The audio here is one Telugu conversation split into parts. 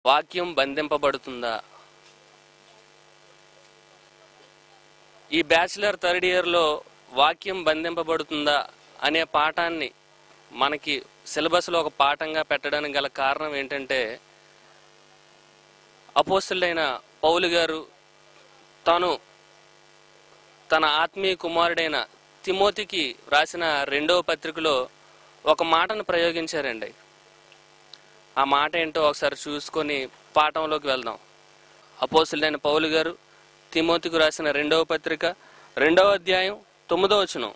వాక్యం బంధింపబడుతుందా ఈ బ్యాచిలర్ థర్డ్ ఇయర్లో వాక్యం బంధింపబడుతుందా అనే పాఠాన్ని మనకి సిలబస్లో ఒక పాఠంగా పెట్టడానికి గల కారణం ఏంటంటే అపోస్తులైన పౌలు గారు తాను తన ఆత్మీయ కుమారుడైన తిమోతికి రాసిన రెండవ పత్రికలో ఒక మాటను ప్రయోగించారండి ఆ మాట ఏంటో ఒకసారి చూసుకొని పాఠంలోకి వెళ్దాం అపోస్తులైన పౌలు గారు తిమోతికి రాసిన రెండవ పత్రిక రెండవ అధ్యాయం తొమ్మిదవ వచనం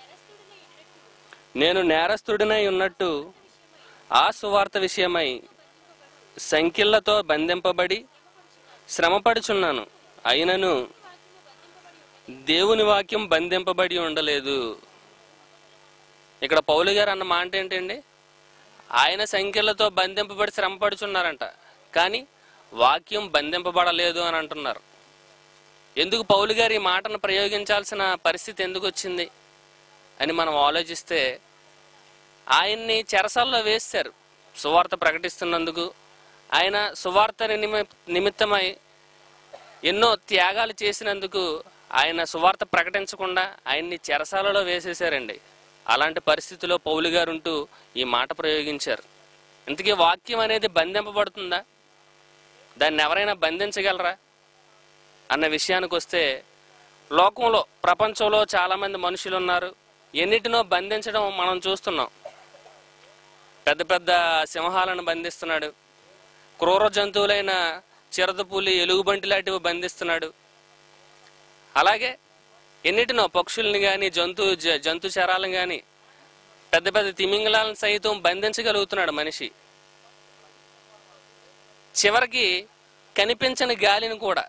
నేను నేరస్తుడినై ఉన్నట్టు ఆ సువార్త విషయమై సంఖ్యలతో బంధింపబడి శ్రమపడుచున్నాను అయినను దేవుని వాక్యం బంధింపబడి ఉండలేదు ఇక్కడ పౌలు గారు అన్న మాట ఏంటండి ఆయన సంఖ్యలతో బంధింపబడి శ్రమపడుచున్నారంట కానీ వాక్యం బంధింపబడలేదు అని అంటున్నారు ఎందుకు పౌలు గారు ఈ మాటను ప్రయోగించాల్సిన పరిస్థితి ఎందుకు వచ్చింది అని మనం ఆలోచిస్తే ఆయన్ని చెరసాల్లో వేశారు సువార్త ప్రకటిస్తున్నందుకు ఆయన సువార్త నిమి- నిమిత్తమై ఎన్నో త్యాగాలు చేసినందుకు ఆయన సువార్త ప్రకటించకుండా ఆయన్ని చెరసాలలో వేసేశారండి అలాంటి పరిస్థితిలో పౌలు గారు ఉంటూ ఈ మాట ప్రయోగించారు ఇంతకీ వాక్యం అనేది బంధింపబడుతుందా దాన్ని ఎవరైనా బంధించగలరా అన్న విషయానికి వస్తే లోకంలో ప్రపంచంలో చాలామంది మనుషులు ఉన్నారు ఎన్నిటినో బంధించడం మనం చూస్తున్నాం పెద్ద పెద్ద సింహాలను బంధిస్తున్నాడు క్రూర జంతువులైన చిరతపులి ఎలుగుబంటి లాంటివి బంధిస్తున్నాడు అలాగే ఎన్నిటినో పక్షుల్ని కానీ జంతు జ- జంతు చరాలను కానీ పెద్ద పెద్ద తిమింగలాలను సైతం బంధించగలుగుతున్నాడు మనిషి చివరికి కనిపించని గాలిని కూడా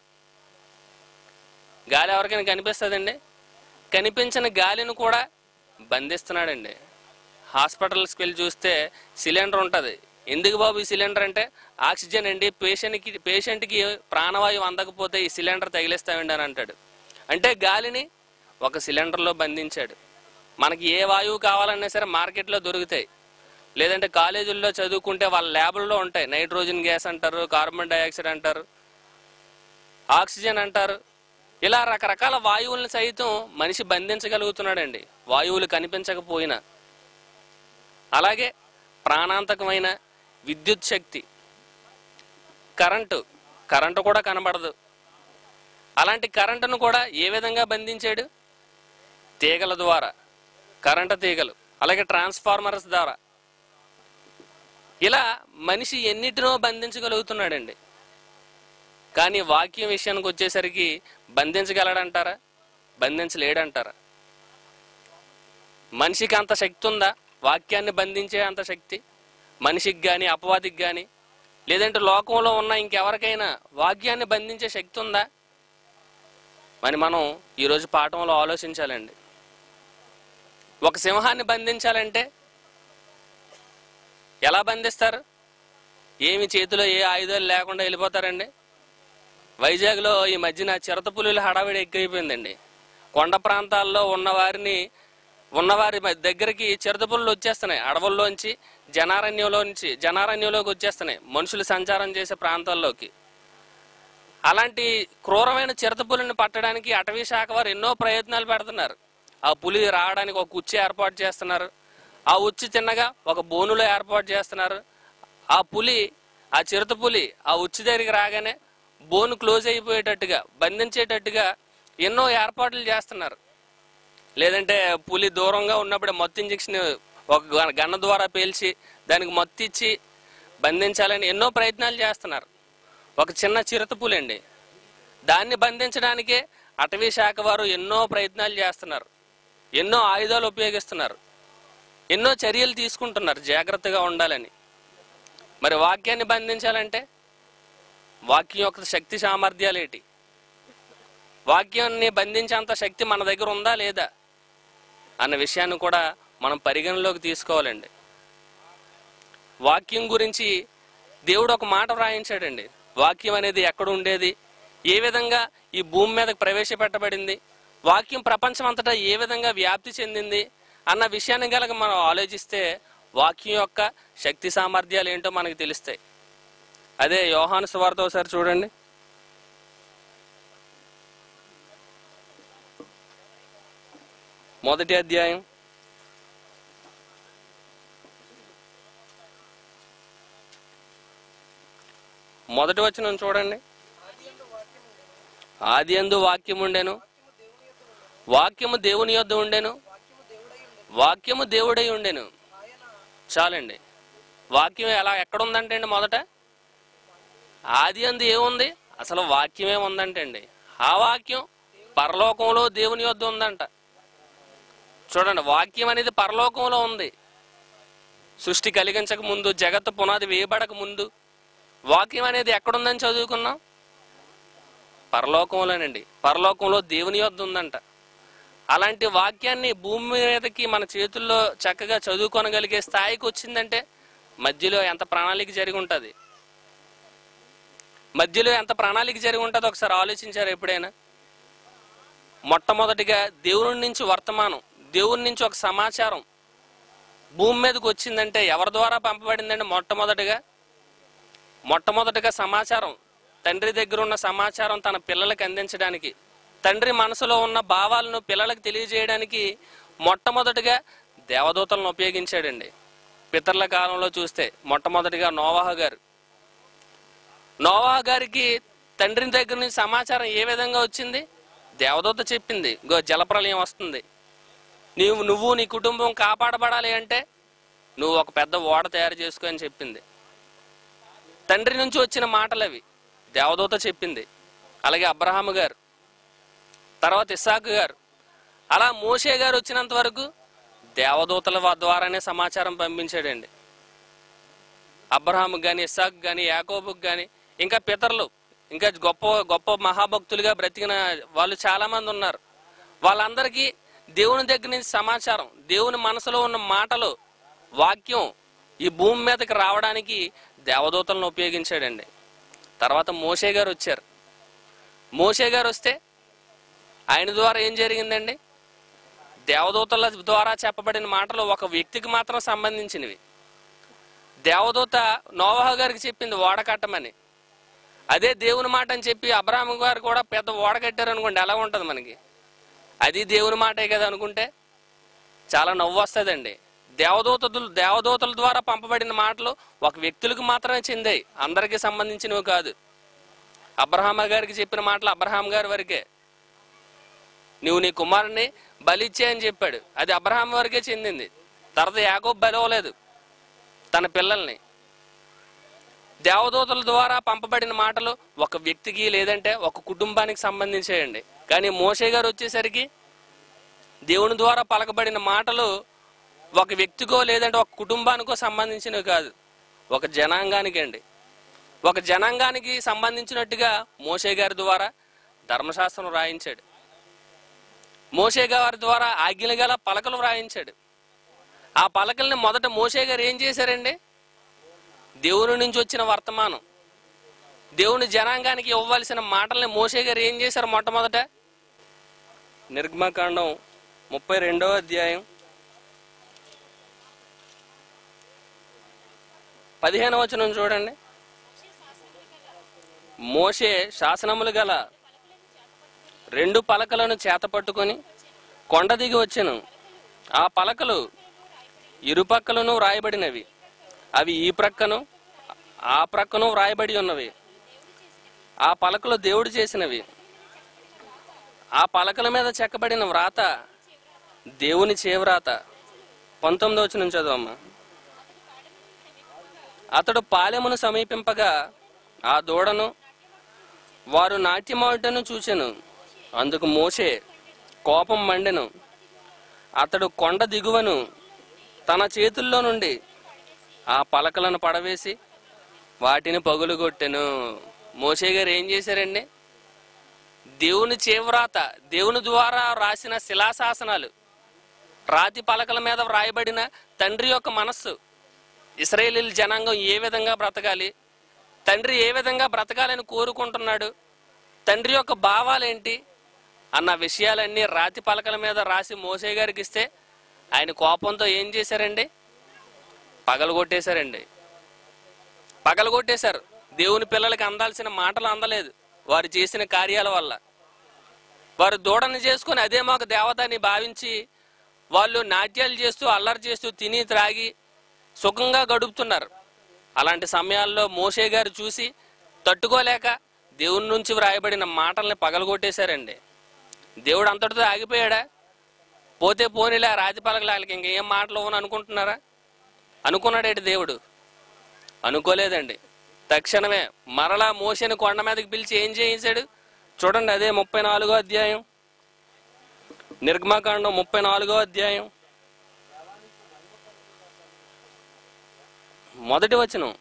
గాలి ఎవరికైనా కనిపిస్తుందండి కనిపించని గాలిని కూడా బంధిస్తున్నాడండి హాస్పిటల్స్కి వెళ్ళి చూస్తే సిలిండర్ ఉంటుంది ఎందుకు బాబు ఈ సిలిండర్ అంటే ఆక్సిజన్ అండి పేషెంట్కి పేషెంట్కి ప్రాణవాయువు అందకపోతే ఈ సిలిండర్ తగిలిస్తామండి అని అంటాడు అంటే గాలిని ఒక సిలిండర్లో బంధించాడు మనకి ఏ వాయువు కావాలన్నా సరే మార్కెట్లో దొరుకుతాయి లేదంటే కాలేజీల్లో చదువుకుంటే వాళ్ళ ల్యాబుల్లో ఉంటాయి నైట్రోజన్ గ్యాస్ అంటారు కార్బన్ డైఆక్సైడ్ అంటారు ఆక్సిజన్ అంటారు ఇలా రకరకాల వాయువులను సైతం మనిషి బంధించగలుగుతున్నాడండి వాయువులు కనిపించకపోయినా అలాగే ప్రాణాంతకమైన విద్యుత్ శక్తి కరెంటు కరెంటు కూడా కనబడదు అలాంటి కరెంటును కూడా ఏ విధంగా బంధించాడు తీగల ద్వారా కరెంటు తీగలు అలాగే ట్రాన్స్ఫార్మర్స్ ద్వారా ఇలా మనిషి ఎన్నిటినో బంధించగలుగుతున్నాడండి కానీ వాక్యం విషయానికి వచ్చేసరికి బంధించగలడంటారా బంధించలేడంటారా మనిషికి అంత శక్తి ఉందా వాక్యాన్ని బంధించే అంత శక్తి మనిషికి కానీ అపవాదికి కానీ లేదంటే లోకంలో ఉన్న ఇంకెవరికైనా వాక్యాన్ని బంధించే శక్తి ఉందా మరి మనం ఈరోజు పాఠంలో ఆలోచించాలండి ఒక సింహాన్ని బంధించాలంటే ఎలా బంధిస్తారు ఏమి చేతిలో ఏ ఆయుధాలు లేకుండా వెళ్ళిపోతారండి వైజాగ్లో ఈ మధ్యన చిరత పులుల హడావిడి ఎక్కువైపోయిందండి కొండ ప్రాంతాల్లో ఉన్న వారిని ఉన్నవారి మ- దగ్గరికి చిరత పులులు వచ్చేస్తున్నాయి అడవుల్లోంచి జనారణ్యంలోంచి జనారణ్యంలోకి వచ్చేస్తున్నాయి మనుషులు సంచారం చేసే ప్రాంతాల్లోకి అలాంటి క్రూరమైన చిరత పులిని పట్టడానికి అటవీ శాఖ వారు ఎన్నో ప్రయత్నాలు పెడుతున్నారు ఆ పులి రావడానికి ఒక ఉచ్చి ఏర్పాటు చేస్తున్నారు ఆ ఉచ్చి తిన్నగా ఒక బోనులో ఏర్పాటు చేస్తున్నారు ఆ పులి ఆ చిరుత పులి ఆ ఉచ్చి దగ్గరికి రాగానే బోను క్లోజ్ అయిపోయేటట్టుగా బంధించేటట్టుగా ఎన్నో ఏర్పాట్లు చేస్తున్నారు లేదంటే పులి దూరంగా ఉన్నప్పుడు మత్తు ఇంజక్షన్ ఒక గ- గన్న ద్వారా పేల్చి దానికి మత్తు ఇచ్చి బంధించాలని ఎన్నో ప్రయత్నాలు చేస్తున్నారు ఒక చిన్న చిరుత పులి అండి దాన్ని బంధించడానికే అటవీ శాఖ వారు ఎన్నో ప్రయత్నాలు చేస్తున్నారు ఎన్నో ఆయుధాలు ఉపయోగిస్తున్నారు ఎన్నో చర్యలు తీసుకుంటున్నారు జాగ్రత్తగా ఉండాలని మరి వాక్యాన్ని బంధించాలంటే వాక్యం యొక్క శక్తి సామర్థ్యాలు ఏంటి వాక్యాన్ని బంధించేంత శక్తి మన దగ్గర ఉందా లేదా అన్న విషయాన్ని కూడా మనం పరిగణలోకి తీసుకోవాలండి వాక్యం గురించి దేవుడు ఒక మాట వ్రాయించాడండి వాక్యం అనేది ఎక్కడ ఉండేది ఏ విధంగా ఈ భూమి మీదకి ప్రవేశపెట్టబడింది వాక్యం ప్రపంచం అంతటా ఏ విధంగా వ్యాప్తి చెందింది అన్న విషయాన్ని కనుక మనం ఆలోచిస్తే వాక్యం యొక్క శక్తి సామర్థ్యాలు ఏంటో మనకు తెలుస్తాయి అదే యోహాను సువార్త ఒకసారి చూడండి మొదటి అధ్యాయం మొదటి వచనం చూడండి ఆది అందు వాక్యం ఉండెను వాక్యము దేవుని యొద్ద ఉండెను వాక్యము దేవుడై ఉండెను చాలండి వాక్యం ఎలా ఎక్కడ ఉందంటే అండి మొదట ఆది అందు ఏముంది అసలు వాక్యమే ఉందంటే అండి ఆ వాక్యం పరలోకంలో దేవుని యొద్ద ఉందంట చూడండి వాక్యం అనేది పరలోకంలో ఉంది సృష్టి కలిగించక ముందు జగత్తు పునాది వేయబడక ముందు వాక్యం అనేది ఎక్కడుందని చదువుకున్నాం పరలోకంలోనండి పరలోకంలో దేవుని యొద్ద ఉందంట అలాంటి వాక్యాన్ని భూమి మీదకి మన చేతుల్లో చక్కగా చదువుకొనగలిగే స్థాయికి వచ్చిందంటే మధ్యలో ఎంత ప్రణాళిక జరిగి ఉంటుంది మధ్యలో ఎంత ప్రణాళిక జరిగి ఉంటుందో ఒకసారి ఆలోచించారు ఎప్పుడైనా మొట్టమొదటిగా దేవుని నుంచి వర్తమానం దేవుని నుంచి ఒక సమాచారం భూమి మీదకి వచ్చిందంటే ఎవరి ద్వారా పంపబడిందంటే మొట్టమొదటిగా మొట్టమొదటిగా సమాచారం తండ్రి దగ్గర ఉన్న సమాచారం తన పిల్లలకు అందించడానికి తండ్రి మనసులో ఉన్న భావాలను పిల్లలకు తెలియజేయడానికి మొట్టమొదటిగా దేవదూతలను ఉపయోగించాడండి పితరుల కాలంలో చూస్తే మొట్టమొదటిగా నోవాహ గారు నోవాహ గారికి తండ్రి దగ్గర నుంచి సమాచారం ఏ విధంగా వచ్చింది దేవదూత చెప్పింది గో జలప్రలయం వస్తుంది నీవు నువ్వు నీ కుటుంబం కాపాడబడాలి అంటే నువ్వు ఒక పెద్ద ఓడ తయారు చేసుకో అని చెప్పింది తండ్రి నుంచి వచ్చిన మాటలు అవి దేవదూత చెప్పింది అలాగే అబ్రహాము గారు తర్వాత ఇస్సాకు గారు అలా మోషే గారు వచ్చినంత వరకు దేవదూతల వ- ద్వారానే సమాచారం పంపించాడండి అబ్రహాముకు కానీ ఇస్సాకు కానీ యాకోబుకు కానీ ఇంకా పితరులు ఇంకా గొప్ప గొప్ప మహాభక్తులుగా బ్రతికిన వాళ్ళు చాలా మంది ఉన్నారు వాళ్ళందరికీ దేవుని దగ్గర నుంచి సమాచారం దేవుని మనసులో ఉన్న మాటలు వాక్యం ఈ భూమి మీదకి రావడానికి దేవదూతలను ఉపయోగించాడండి తర్వాత మోషే గారు వచ్చారు మోషే గారు వస్తే ఆయన ద్వారా ఏం జరిగిందండి దేవదూతల ద్వారా చెప్పబడిన మాటలు ఒక వ్యక్తికి మాత్రం సంబంధించినవి దేవదూత నోవాహ గారికి చెప్పింది ఓడ కట్టమని అదే దేవుని మాట అని చెప్పి అబ్రాహం గారు కూడా పెద్ద ఓడ కట్టారు అనుకోండి ఎలా ఉంటుంది మనకి అది దేవుని మాటే కదా అనుకుంటే చాలా నవ్వు వస్తుందండి దేవదూతలు దేవదూతల ద్వారా పంపబడిన మాటలు ఒక వ్యక్తులకు మాత్రమే చెందాయి అందరికీ సంబంధించినవి కాదు అబ్రహాం గారికి చెప్పిన మాటలు అబ్రహాం గారి వరకే నువ్వు నీ కుమారుని బలిచ్చే అని చెప్పాడు అది అబ్రహాం వరకే చెందింది తర్వాత యాకోబ్ బలవలేదు తన పిల్లల్ని దేవదూతల ద్వారా పంపబడిన మాటలు ఒక వ్యక్తికి లేదంటే ఒక కుటుంబానికి సంబంధించేయండి కానీ మోషే గారు వచ్చేసరికి దేవుని ద్వారా పలకబడిన మాటలు ఒక వ్యక్తికో లేదంటే ఒక కుటుంబానికో సంబంధించినవి కాదు ఒక జనాంగానికి అండి ఒక జనాంగానికి సంబంధించినట్టుగా మోషే గారి ద్వారా ధర్మశాస్త్రం రాయించాడు మోషే గారి ద్వారా ఆజ్ఞలు గల పలకలు వ్రాయించాడు ఆ పలకల్ని మొదట మోషే గారు ఏం చేశారండి దేవుని నుంచి వచ్చిన వర్తమానం దేవుని జనాంగానికి ఇవ్వవలసిన మాటల్ని మోషే గారు ఏం చేశారు మొట్టమొదట నిర్గమకాండం ముప్పై రెండవ అధ్యాయం పదిహేను వచనం చూడండి మోషే శాసనములు గల రెండు పలకలను చేత పట్టుకొని కొండ దిగి వచ్చెను ఆ పలకలు ఇరుపక్కలను వ్రాయబడినవి అవి ఈ ప్రక్కను ఆ ప్రక్కను వ్రాయబడి ఉన్నవి ఆ పలకలు దేవుడు చేసినవి ఆ పలకల మీద చెక్కబడిన వ్రాత దేవుని చేవ్రాత పంతొమ్మిదో వచ్చిన చదువమ్మా అతడు పాలెమును సమీపింపగా ఆ దూడను వారు నాట్యమాడుటను చూచెను అందుకు మోసే కోపం మండెను అతడు కొండ దిగువను తన చేతుల్లో నుండి ఆ పలకలను పడవేసి వాటిని పగులుగొట్టెను మోషే గారు ఏం చేశారండి దేవుని చేవ్రాత దేవుని ద్వారా రాసిన శిలాశాసనాలు రాతి పలకల మీద వ్రాయబడిన తండ్రి యొక్క మనస్సు ఇస్రాయేలీల జనాంగం ఏ విధంగా బ్రతకాలి తండ్రి ఏ విధంగా బ్రతకాలని కోరుకుంటున్నాడు తండ్రి యొక్క భావాలేంటి అన్న విషయాలన్నీ రాతి పలకల మీద రాసి మోసే గారికి ఇస్తే ఆయన కోపంతో ఏం చేశారండి పగలగొట్టేశారండి పగలగొట్టేశారు దేవుని పిల్లలకి అందాల్సిన మాటలు అందలేదు వారు చేసిన కార్యాల వల్ల వారు దూడని చేసుకుని అదే మాకు దేవత అని భావించి వాళ్ళు నాట్యాలు చేస్తూ అల్లరి చేస్తూ తిని త్రాగి సుఖంగా గడుపుతున్నారు అలాంటి సమయాల్లో మోషే గారు చూసి తట్టుకోలేక దేవుని నుంచి వ్రాయబడిన మాటల్ని పగలగొట్టేశారండి దేవుడు అంతటితో ఆగిపోయాడా పోతే పోనీలే రాజపాలకులకి ఇంకేం మాటలు అని అనుకుంటున్నారా అనుకున్నాడేటి దేవుడు అనుకోలేదండి తక్షణమే మరలా మోషని కొండ మీదకి పిలిచి ఏం చేయించాడు చూడండి అదే ముప్పై నాలుగో అధ్యాయం నిర్గమాకాండం ముప్పై నాలుగో అధ్యాయం మొదటి వచనం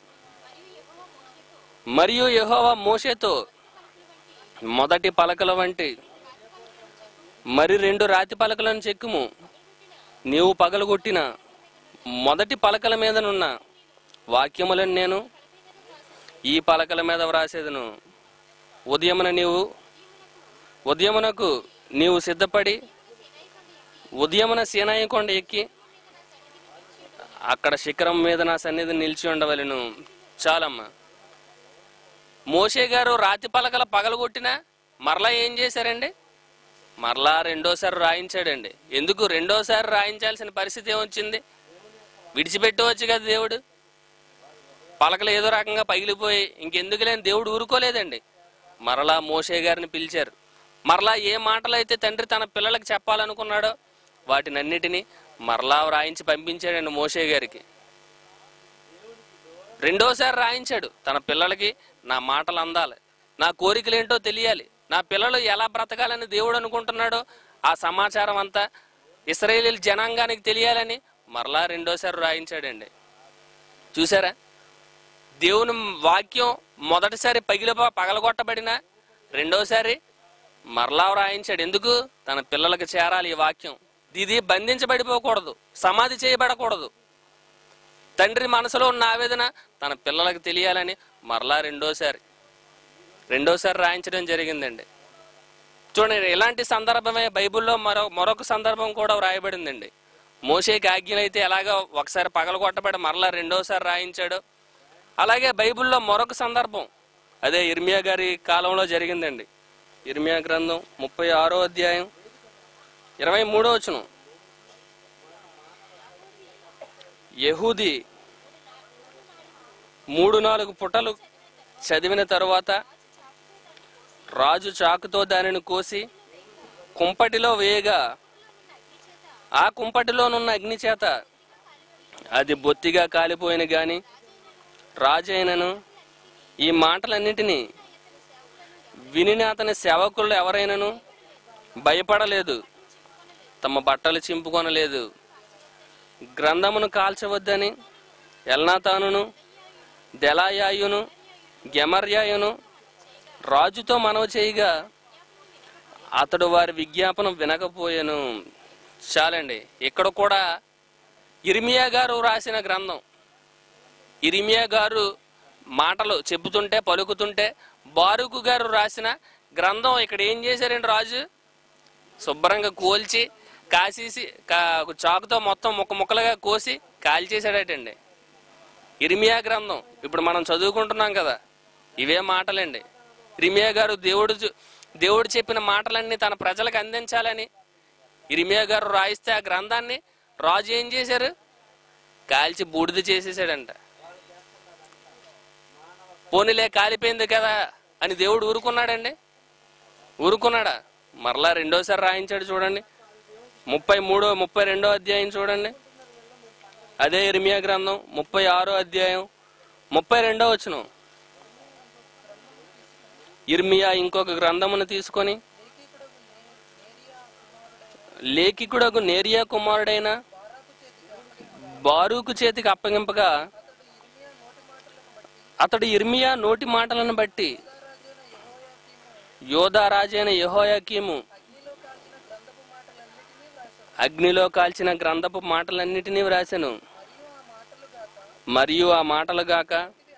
మరియు యెహోవా మోషేతో మొదటి పలకల వంటి మరి రెండు రాతి పలకలను చెక్కుము నీవు పగలగొట్టిన మొదటి పలకల మీదనున్న వాక్యములను నేను ఈ పలకల మీద వ్రాసేదను ఉదయమున నీవు ఉదయమునకు నీవు సిద్ధపడి ఉదయమున సీనాయి కొండ ఎక్కి అక్కడ శిఖరం మీద నా సన్నిధి నిలిచి ఉండవలను చాలమ్మా మోషే గారు రాతి పలకల పగలగొట్టినా మరలా ఏం చేశారండి మరలా రెండోసారి రాయించాడండి ఎందుకు రెండోసారి రాయించాల్సిన పరిస్థితి ఏమొచ్చింది విడిచిపెట్టవచ్చు కదా దేవుడు పలకలు ఏదో రకంగా పగిలిపోయి ఇంకెందుకు లేని దేవుడు ఊరుకోలేదండి మరలా మోషే గారిని పిలిచారు మరలా ఏ మాటలు అయితే తండ్రి తన పిల్లలకు చెప్పాలనుకున్నాడో వాటినన్నిటినీ మరలా రాయించి పంపించాడండి మోషే గారికి రెండోసారి రాయించాడు తన పిల్లలకి నా మాటలు అందాలి నా కోరికలేంటో తెలియాలి నా పిల్లలు ఎలా బ్రతకాలని దేవుడు అనుకుంటున్నాడో ఆ సమాచారం అంతా ఇస్రాయేలీల జనాంగానికి తెలియాలని మరలా రెండోసారి రాయించాడండి చూసారా దేవుని వాక్యం మొదటిసారి పగిలి పగలగొట్టబడిన రెండోసారి మరలా వ్రాయించాడు ఎందుకు తన పిల్లలకు చేరాలి ఈ వాక్యం ఇది బంధించబడిపోకూడదు సమాధి చేయబడకూడదు తండ్రి మనసులో ఉన్న ఆవేదన తన పిల్లలకు తెలియాలని మరలా రెండోసారి రెండోసారి రాయించడం జరిగిందండి చూడండి ఇలాంటి సందర్భమే బైబిల్లో మరో మరొక సందర్భం కూడా వ్రాయబడిందండి మోషేకి ఆజ్ఞలైతే ఎలాగో ఒకసారి పగలగొట్టబడి మరలా రెండోసారి రాయించాడు అలాగే బైబిల్లో మరొక సందర్భం అదే ఇర్మియా గారి కాలంలో జరిగిందండి ఇర్మియా గ్రంథం ముప్పై ఆరో అధ్యాయం ఇరవై మూడో వచనం యహూది మూడు నాలుగు పుటలు చదివిన తరువాత రాజు చాకుతో దానిని కోసి కుంపటిలో వేయగా ఆ కుంపటిలోనున్న అగ్ని చేత అది బొత్తిగా కాలిపోయిన గాని రాజైనను ఈ మాటలన్నిటినీ వినిన అతని సేవకులు ఎవరైనను భయపడలేదు తమ బట్టలు చింపుకొనలేదు గ్రంథమును కాల్చవద్దని ఎల్నాతానును దెలాయాయును గెమర్యాయును రాజుతో మనవి చేయగా అతడు వారి విజ్ఞాపనం వినకపోయాను చాలండి ఇక్కడ కూడా ఇర్మియా గారు రాసిన గ్రంథం ఇరిమియా గారు మాటలు చెబుతుంటే పలుకుతుంటే బారుకు గారు రాసిన గ్రంథం ఇక్కడ ఏం చేశారండి రాజు శుభ్రంగా కోల్చి కాసేసి కా- చాకుతో మొత్తం ముక్క ముక్కలుగా కోసి కాల్చేసాడటండి ఇరిమియా గ్రంథం ఇప్పుడు మనం చదువుకుంటున్నాం కదా ఇవే మాటలండి ఇరిమియా గారు దేవుడు చు- దేవుడు చెప్పిన మాటలన్నీ తన ప్రజలకు అందించాలని ఇరిమియా గారు రాయిస్తే ఆ గ్రంథాన్ని రాజు ఏం చేశారు కాల్చి బూడిద చేసేసాడంట పోనీలే కాలిపోయింది కదా అని దేవుడు ఊరుకున్నాడండి ఊరుకున్నాడా మరలా రెండోసారి రాయించాడు చూడండి ముప్పై మూడో ముప్పై రెండో అధ్యాయం చూడండి అదే ఇర్మియా గ్రంథం ముప్పై ఆరో అధ్యాయం ముప్పై రెండో వచనం ఇర్మియా ఇంకొక గ్రంథమును తీసుకొని లేఖికుడకు నేరియా కుమారుడైన బారూకు చేతికి అప్పగింపగా అతడు ఇర్మియా నోటి మాటలను బట్టి యోధా రాజైన యెహోయాకీము అగ్నిలో కాల్చిన గ్రంథపు మాటలన్నిటినీ వ్రాసెను మరియు ఆ మాటలు గాక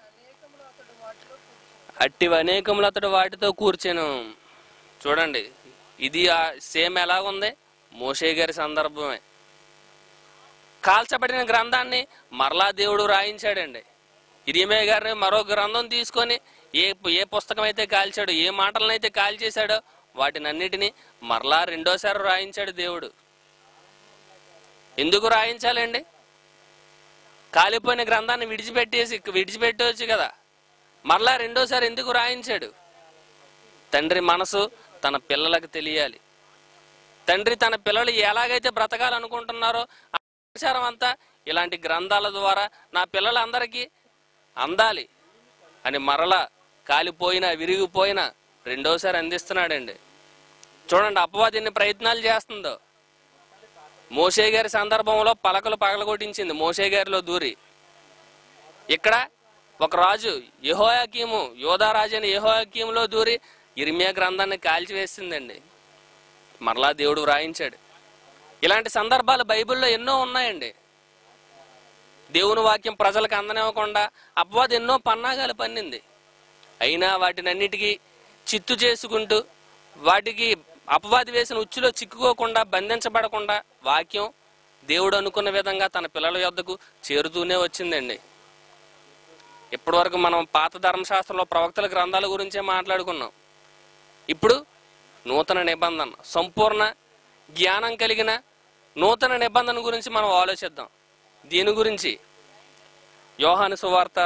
అట్టివి అనేకములు అతడు వాటితో కూర్చెను చూడండి ఇది ఆ సేమ్ ఎలా ఉంది మోషే గారి సందర్భమే కాల్చబడిన గ్రంథాన్ని మరలా దేవుడు రాయించాడండి ఇరిమే గారిని మరో గ్రంథం తీసుకొని ఏ ఏ పుస్తకం అయితే కాల్చాడో ఏ మాటలను అయితే కాల్చేశాడో వాటిని అన్నిటినీ మరలా రెండోసారి రాయించాడు దేవుడు ఎందుకు రాయించాలండి కాలిపోయిన గ్రంథాన్ని విడిచిపెట్టేసి విడిచిపెట్టవచ్చు కదా మరలా రెండోసారి ఎందుకు రాయించాడు తండ్రి మనసు తన పిల్లలకు తెలియాలి తండ్రి తన పిల్లలు ఎలాగైతే బ్రతకాలనుకుంటున్నారో ఆ సమాచారం అంతా ఇలాంటి గ్రంథాల ద్వారా నా పిల్లలందరికీ అందాలి అని మరలా కాలిపోయిన విరిగిపోయిన రెండోసారి అందిస్తున్నాడండి చూడండి అపవాది ఎన్ని ప్రయత్నాలు చేస్తుందో మోషే గారి సందర్భంలో పలకలు పగలగొట్టించింది మోషే గారిలో దూరి ఇక్కడ ఒక రాజు యెహోయాకీము యోధారాజు అని యెహోయాకీములో దూరి ఇర్మియా గ్రంథాన్ని కాల్చివేసిందండి మరలా దేవుడు వ్రాయించాడు ఇలాంటి సందర్భాలు బైబిల్లో ఎన్నో ఉన్నాయండి దేవుని వాక్యం ప్రజలకు అందనివ్వకుండా అపవాది ఎన్నో పన్నాగాలు పన్నింది అయినా వాటినన్నిటికీ చిత్తు చేసుకుంటూ వాటికి అపవాది వేసిన ఉచ్చులో చిక్కుకోకుండా బంధించబడకుండా వాక్యం దేవుడు అనుకున్న విధంగా తన పిల్లల యొద్దకు చేరుతూనే వచ్చిందండి ఇప్పటివరకు మనం పాత ధర్మశాస్త్రంలో ప్రవక్తల గ్రంథాల గురించే మాట్లాడుకున్నాం ఇప్పుడు నూతన నిబంధన సంపూర్ణ జ్ఞానం కలిగిన నూతన నిబంధన గురించి మనం ఆలోచిద్దాం దీని గురించి యోహాను సువార్త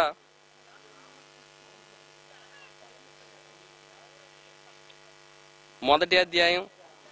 మొదటి అధ్యాయం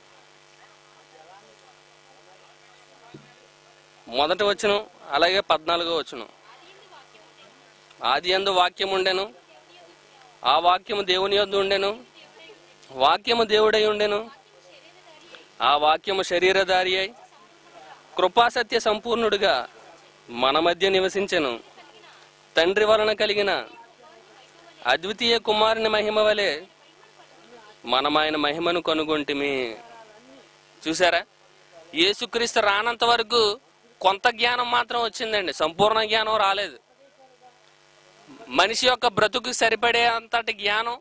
మొదటి వచ్చును అలాగే పద్నాలుగో వచ్చును ఆది ఎందు వాక్యం ఉండెను ఆ వాక్యము దేవుని యొద్ద ఉండెను వాక్యము దేవుడై ఉండెను ఆ వాక్యము శరీరధారి అయి కృపాసత్య సంపూర్ణుడుగా మన మధ్య నివసించెను తండ్రి వలన కలిగిన అద్వితీయ కుమారుని మహిమ వలె మనం ఆయన మహిమను కనుగొంటిమి చూసారా యేసుక్రీస్తు రానంత వరకు కొంత జ్ఞానం మాత్రం వచ్చిందండి సంపూర్ణ జ్ఞానం రాలేదు మనిషి యొక్క బ్రతుకు సరిపడే అంతటి జ్ఞానం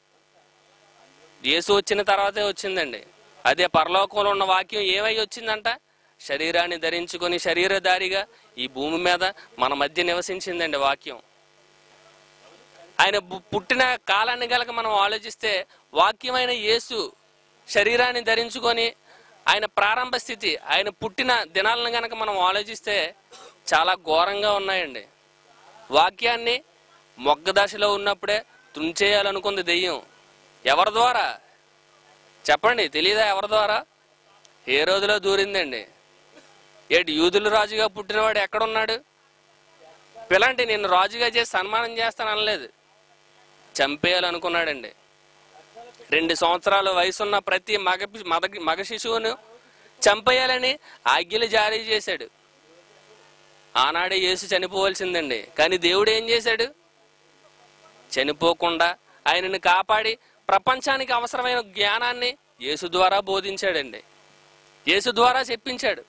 యేసు వచ్చిన తర్వాతే వచ్చిందండి అదే పరలోకంలో ఉన్న వాక్యం ఏమై వచ్చిందంట శరీరాన్ని ధరించుకొని శరీరధారిగా ఈ భూమి మీద మన మధ్య నివసించిందండి వాక్యం ఆయన పు- పుట్టిన కాలాన్ని గలక మనం ఆలోచిస్తే వాక్యమైన యేసు శరీరాన్ని ధరించుకొని ఆయన ప్రారంభ స్థితి ఆయన పుట్టిన దినాలను గనక మనం ఆలోచిస్తే చాలా ఘోరంగా ఉన్నాయండి వాక్యాన్ని మొగ్గ దశలో ఉన్నప్పుడే తుంచేయాలనుకుంది దెయ్యం ఎవరి ద్వారా చెప్పండి తెలీదా ఎవరి ద్వారా ఏ రోజులో దూరిందండి ఏటి యూదుల రాజుగా పుట్టినవాడు ఎక్కడున్నాడు పిలాంటి నేను రాజుగా చేసి సన్మానం చేస్తాను అనలేదు చంపేయాలనుకున్నాడండి రెండు సంవత్సరాల వయసున్న ప్రతి మగ మగ మగ శిశువును చంపేయాలని ఆజ్ఞలు జారీ చేశాడు ఆనాడే యేసు చనిపోవలసిందండి కానీ దేవుడు ఏం చేశాడు చనిపోకుండా ఆయనను కాపాడి ప్రపంచానికి అవసరమైన జ్ఞానాన్ని యేసు ద్వారా బోధించాడండి యేసు ద్వారా చెప్పించాడు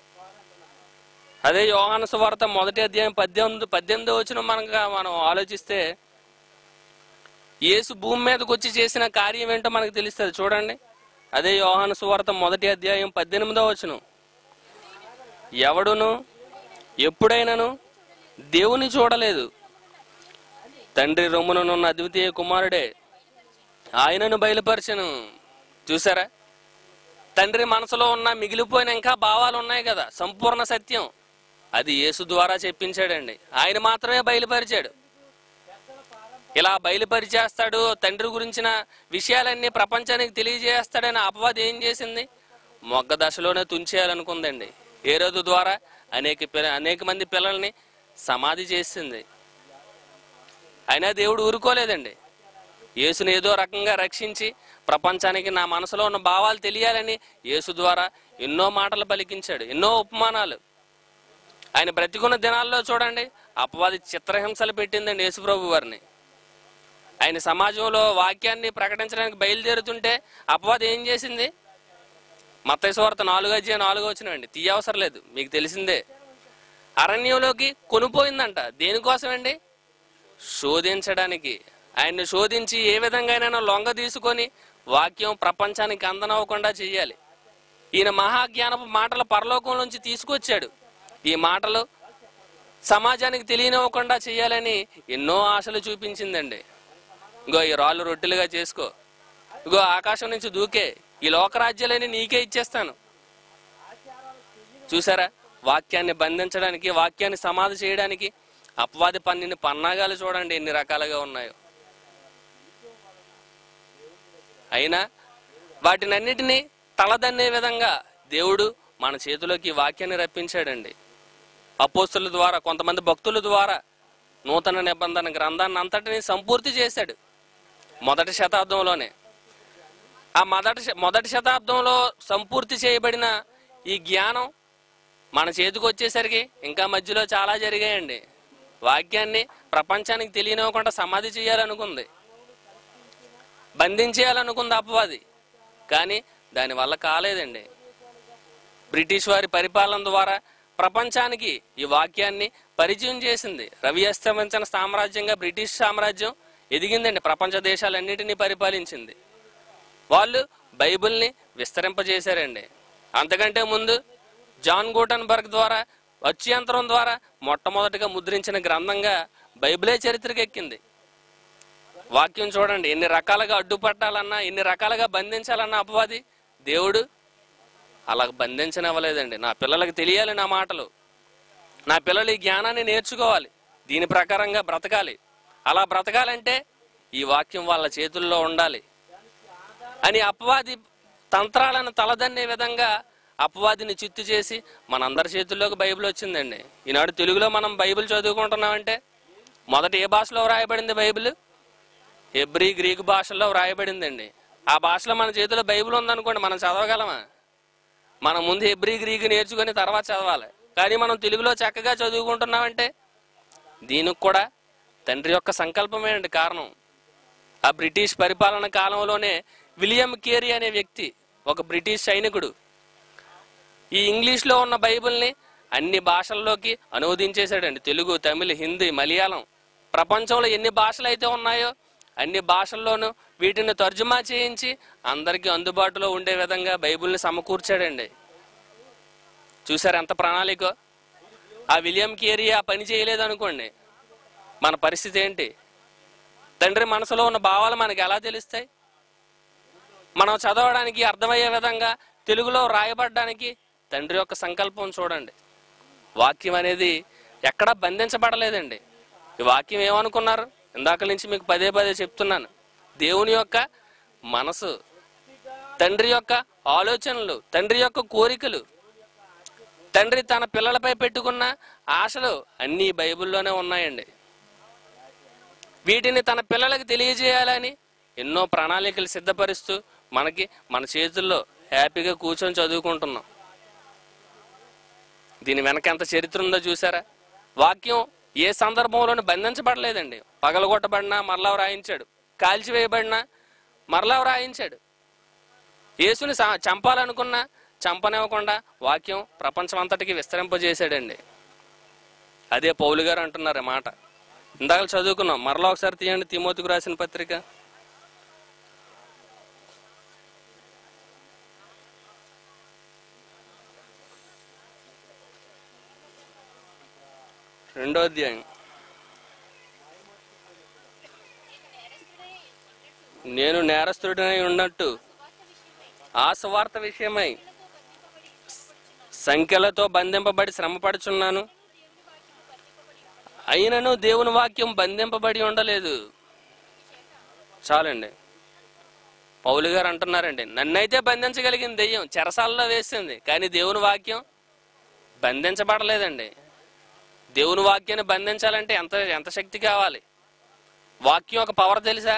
అదే యోహాను సువార్త మొదటి అధ్యాయం పద్దెనిమిది పద్దెనిమిది వచ్చిన మనగా మనం ఆలోచిస్తే యేసు భూమి మీదకి వచ్చి చేసిన కార్యం ఏంటో మనకు తెలుస్తుంది చూడండి అదే యోహాను సువార్త మొదటి అధ్యాయం పద్దెనిమిదో వచనం ఎవడును ఎప్పుడైనను దేవుని చూడలేదు తండ్రి రొమ్ముననున్న అద్వితీయ కుమారుడే ఆయనను బయలుపరచను చూసారా తండ్రి మనసులో ఉన్న మిగిలిపోయిన ఇంకా భావాలు ఉన్నాయి కదా సంపూర్ణ సత్యం అది యేసు ద్వారా చెప్పించాడండి ఆయన మాత్రమే బయలుపరిచాడు ఇలా బయలుపరిచేస్తాడు తండ్రి గురించిన విషయాలన్నీ ప్రపంచానికి తెలియజేస్తాడని అపవాది ఏం చేసింది మొగ్గ దశలోనే తుంచేయాలనుకుందండి ఏ రోజు ద్వారా అనేక పిల్ల అనేక మంది పిల్లల్ని సమాధి చేసింది అయినా దేవుడు ఊరుకోలేదండి యేసుని ఏదో రకంగా రక్షించి ప్రపంచానికి నా మనసులో ఉన్న భావాలు తెలియాలని యేసు ద్వారా ఎన్నో మాటలు పలికించాడు ఎన్నో ఉపమానాలు ఆయన బ్రతికున్న దినాల్లో చూడండి అపవాది చిత్రహింసలు పెట్టిందండి యేసుప్రభు వారిని ఆయన సమాజంలో వాక్యాన్ని ప్రకటించడానికి బయలుదేరుతుంటే అపవాది ఏం చేసింది మత్తైసువార్త నాలుగు అధ్యాయం నాలుగు వచ్చినండి తీయవసరం లేదు మీకు తెలిసిందే అరణ్యంలోకి కొనిపోయిందంట దేనికోసమండి శోధించడానికి ఆయన్ని శోధించి ఏ విధంగానైనా లొంగ తీసుకొని వాక్యం ప్రపంచానికి అందనవ్వకుండా చెయ్యాలి ఈయన మహాజ్ఞానపు మాటలు పరలోకం నుంచి తీసుకొచ్చాడు ఈ మాటలు సమాజానికి తెలియనివ్వకుండా చేయాలని ఎన్నో ఆశలు చూపించిందండి ఇగో ఈ రాళ్ళు రొట్టెలుగా చేసుకో ఇగో ఆకాశం నుంచి దూకే ఈ లోకరాజ్యాలని నీకే ఇచ్చేస్తాను చూసారా వాక్యాన్ని బంధించడానికి వాక్యాన్ని సమాధి చేయడానికి అపవాది పన్నెండు పన్నాగాలు చూడండి ఎన్ని రకాలుగా ఉన్నాయో అయినా వాటినన్నిటినీ తలదన్నే విధంగా దేవుడు మన చేతిలోకి ఈ వాక్యాన్ని రప్పించాడండి అపోస్తుల ద్వారా కొంతమంది భక్తుల ద్వారా నూతన నిబంధన గ్రంథాన్ని అంతటిని సంపూర్తి చేశాడు మొదటి శతాబ్దంలోనే ఆ మొదటి శ- మొదటి శతాబ్దంలో సంపూర్తి చేయబడిన ఈ జ్ఞానం మన చేతికి వచ్చేసరికి ఇంకా మధ్యలో చాలా జరిగాయండి వాక్యాన్ని ప్రపంచానికి తెలియనివ్వకుండా సమాధి చేయాలనుకుంది బంధించేయాలనుకుంది అపవాది కానీ దానివల్ల కాలేదండి బ్రిటిష్ వారి పరిపాలన ద్వారా ప్రపంచానికి ఈ వాక్యాన్ని పరిచయం చేసింది రవి అస్తమించిన సామ్రాజ్యంగా బ్రిటిష్ సామ్రాజ్యం ఎదిగిందండి ప్రపంచ దేశాలన్నిటినీ పరిపాలించింది వాళ్ళు బైబిల్ని విస్తరింపజేశారండి అంతకంటే ముందు జాన్ గూటన్బర్గ్ ద్వారా వచ్చ్యంతరం ద్వారా మొట్టమొదటిగా ముద్రించిన గ్రంథంగా బైబిలే చరిత్రకు ఎక్కింది వాక్యం చూడండి ఎన్ని రకాలుగా అడ్డుపట్టాలన్నా ఎన్ని రకాలుగా బంధించాలన్నా అపవాది దేవుడు అలా బంధించనివ్వలేదండి నా పిల్లలకు తెలియాలి నా మాటలు నా పిల్లలు ఈ జ్ఞానాన్ని నేర్చుకోవాలి దీని ప్రకారంగా బ్రతకాలి అలా బ్రతకాలంటే ఈ వాక్యం వాళ్ళ చేతుల్లో ఉండాలి అని అపవాది తంత్రాలను తలదన్నే విధంగా అపవాదిని చిత్తు చేసి మనందరి చేతుల్లోకి బైబిల్ వచ్చిందండి ఈనాడు తెలుగులో మనం బైబిల్ చదువుకుంటున్నామంటే మొదట ఏ భాషలో వ్రాయబడింది బైబిల్ హెబ్రీ గ్రీకు భాషల్లో వ్రాయబడిందండి ఆ భాషలో మన చేతిలో బైబిల్ ఉందనుకోండి మనం చదవగలమా మనం ముందు హెబ్రీ గ్రీకు నేర్చుకుని తర్వాత చదవాలి కానీ మనం తెలుగులో చక్కగా చదువుకుంటున్నామంటే దీనికి కూడా తండ్రి యొక్క సంకల్పమే అండి కారణం ఆ బ్రిటిష్ పరిపాలన కాలంలోనే విలియం కేరీ అనే వ్యక్తి ఒక బ్రిటిష్ సైనికుడు ఈ ఇంగ్లీష్లో ఉన్న బైబిల్ని అన్ని భాషల్లోకి అనువదించేశాడండి తెలుగు తమిళ హిందీ మలయాళం ప్రపంచంలో ఎన్ని భాషలు అయితే ఉన్నాయో అన్ని భాషల్లోనూ వీటిని తర్జుమా చేయించి అందరికీ అందుబాటులో ఉండే విధంగా బైబిల్ని సమకూర్చాడండి చూసారు ఎంత ప్రణాళిక ఆ విలియం కేరీ ఆ పని చేయలేదు అనుకోండి మన పరిస్థితి ఏంటి తండ్రి మనసులో ఉన్న భావాలు మనకి ఎలా తెలుస్తాయి మనం చదవడానికి అర్థమయ్యే విధంగా తెలుగులో రాయబడడానికి తండ్రి యొక్క సంకల్పం చూడండి వాక్యం అనేది ఎక్కడా బంధించబడలేదండి ఈ వాక్యం ఏమనుకున్నారు ఇందాక నుంచి మీకు పదే పదే చెప్తున్నాను దేవుని యొక్క మనసు తండ్రి యొక్క ఆలోచనలు తండ్రి యొక్క కోరికలు తండ్రి తన పిల్లలపై పెట్టుకున్న ఆశలు అన్నీ బైబిల్లోనే ఉన్నాయండి వీటిని తన పిల్లలకు తెలియజేయాలని ఎన్నో ప్రణాళికలు సిద్ధపరుస్తూ మనకి మన చేతుల్లో హ్యాపీగా కూర్చొని చదువుకుంటున్నాం దీని వెనక ఎంత చరిత్ర ఉందో చూసారా వాక్యం ఏ సందర్భంలోనూ బంధించబడలేదండి పగలగొట్టబడినా మరలా వ్రాయించాడు కాల్చివేయబడినా మరలా వ్రాయించాడు యేసుని సా- చంపాలనుకున్నా చంపనివ్వకుండా వాక్యం ప్రపంచం అంతటికి విస్తరింపజేశాడండి అదే పౌలు గారు అంటున్నారు ఈ మాట ఇందాక చదువుకున్నాం మరలా ఒకసారి తీయండి తిమోతికి రాసిన పత్రిక రెండో అధ్యాయం నేను నేరస్తుడినై ఉన్నట్టు ఆ సువార్త విషయమై సంఖ్యలతో బంధింపబడి శ్రమపడుచున్నాను అయినను దేవుని వాక్యం బంధింపబడి ఉండలేదు చాలండి పౌలు గారు అంటున్నారండి నన్నైతే బంధించగలిగింది దెయ్యం చెరసాలలో వేసింది కానీ దేవుని వాక్యం బంధించబడలేదండి దేవుని వాక్యాన్ని బంధించాలంటే ఎంత ఎంత శక్తి కావాలి వాక్యం ఒక పవర్ తెలుసా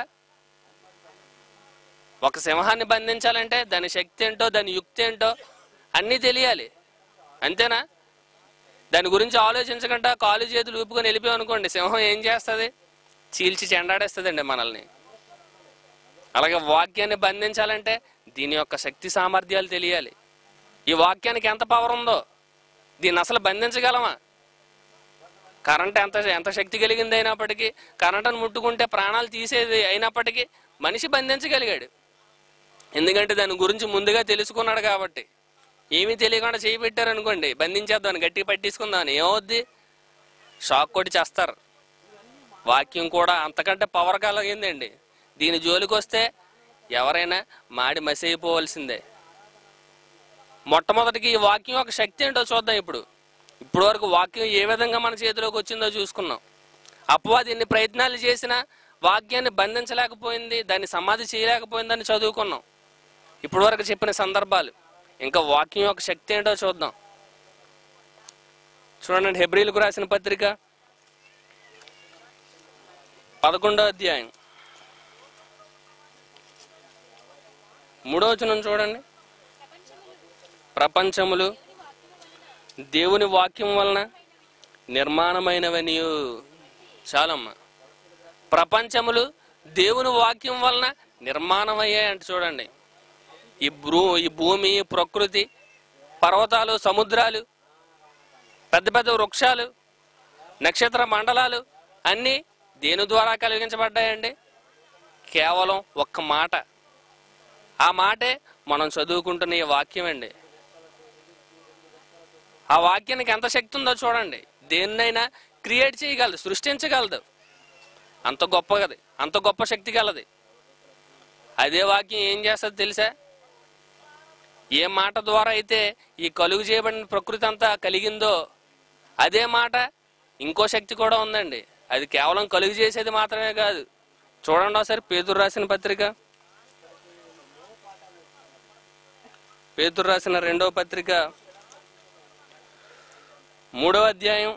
ఒక సింహాన్ని బంధించాలంటే దాని శక్తి ఏంటో దాని యుక్తి ఏంటో అన్నీ తెలియాలి అంతేనా దాని గురించి ఆలోచించకుండా కాలు చేతులు ఊపుకొని వెళ్ళిపోయాం అనుకోండి సింహం ఏం చేస్తుంది చీల్చి చెండాడేస్తుందండి మనల్ని అలాగే వాక్యాన్ని బంధించాలంటే దీని యొక్క శక్తి సామర్థ్యాలు తెలియాలి ఈ వాక్యానికి ఎంత పవర్ ఉందో దీన్ని అసలు బంధించగలమా కరెంట్ ఎంత ఎంత శక్తి కలిగింది అయినప్పటికీ కరెంటును ముట్టుకుంటే ప్రాణాలు తీసేది అయినప్పటికీ మనిషి బంధించగలిగాడు ఎందుకంటే దాని గురించి ముందుగా తెలుసుకున్నాడు కాబట్టి ఏమీ తెలియకుండా చేయి పెట్టారనుకోండి బంధించేద్దాం గట్టిగా పట్టేసుకుందాం ఏమవుద్ది షాక్ కొట్టి చేస్తారు వాక్యం కూడా అంతకంటే పవర్ కలిగిందండి దీని జోలికి వస్తే ఎవరైనా మాడి మసి అయిపోవలసిందే మొట్టమొదటికి ఈ వాక్యం యొక్క శక్తి ఏంటో చూద్దాం ఇప్పుడు ఇప్పుడు వరకు వాక్యం ఏ విధంగా మన చేతిలోకి వచ్చిందో చూసుకున్నాం అపవాది ఎన్ని ప్రయత్నాలు చేసినా వాక్యాన్ని బంధించలేకపోయింది దాన్ని సమాధి చేయలేకపోయిందని చదువుకున్నాం ఇప్పుడు వరకు చెప్పిన సందర్భాలు ఇంకా వాక్యం యొక్క శక్తి ఏంటో చూద్దాం చూడండి హెబ్రిల్కు రాసిన పత్రిక పదకొండో అధ్యాయం మూడో వచనం చూడండి ప్రపంచములు దేవుని వాక్యం వలన నిర్మాణమైనవనియు చాలమ్మా ప్రపంచములు దేవుని వాక్యం వలన నిర్మాణమయ్యాయంట చూడండి ఈ భూ ఈ భూమి ఈ ప్రకృతి పర్వతాలు సముద్రాలు పెద్ద పెద్ద వృక్షాలు నక్షత్ర మండలాలు అన్నీ దేని ద్వారా కలిగించబడ్డాయండి కేవలం ఒక్క మాట ఆ మాటే మనం చదువుకుంటున్న ఈ వాక్యం అండి ఆ వాక్యానికి ఎంత శక్తి ఉందో చూడండి దేన్నైనా క్రియేట్ చేయగలదు సృష్టించగలదు అంత గొప్పది అంత గొప్ప శక్తి గలది అదే వాక్యం ఏం చేస్తుంది తెలుసా ఏ మాట ద్వారా అయితే ఈ కలుగు చేయబడిన ప్రకృతి అంతా కలిగిందో అదే మాట ఇంకో శక్తి కూడా ఉందండి అది కేవలం కలుగు చేసేది మాత్రమే కాదు చూడండి ఒకసారి పేదూరు రాసిన పత్రిక పేదూరు రాసిన రెండవ పత్రిక మూడవ అధ్యాయం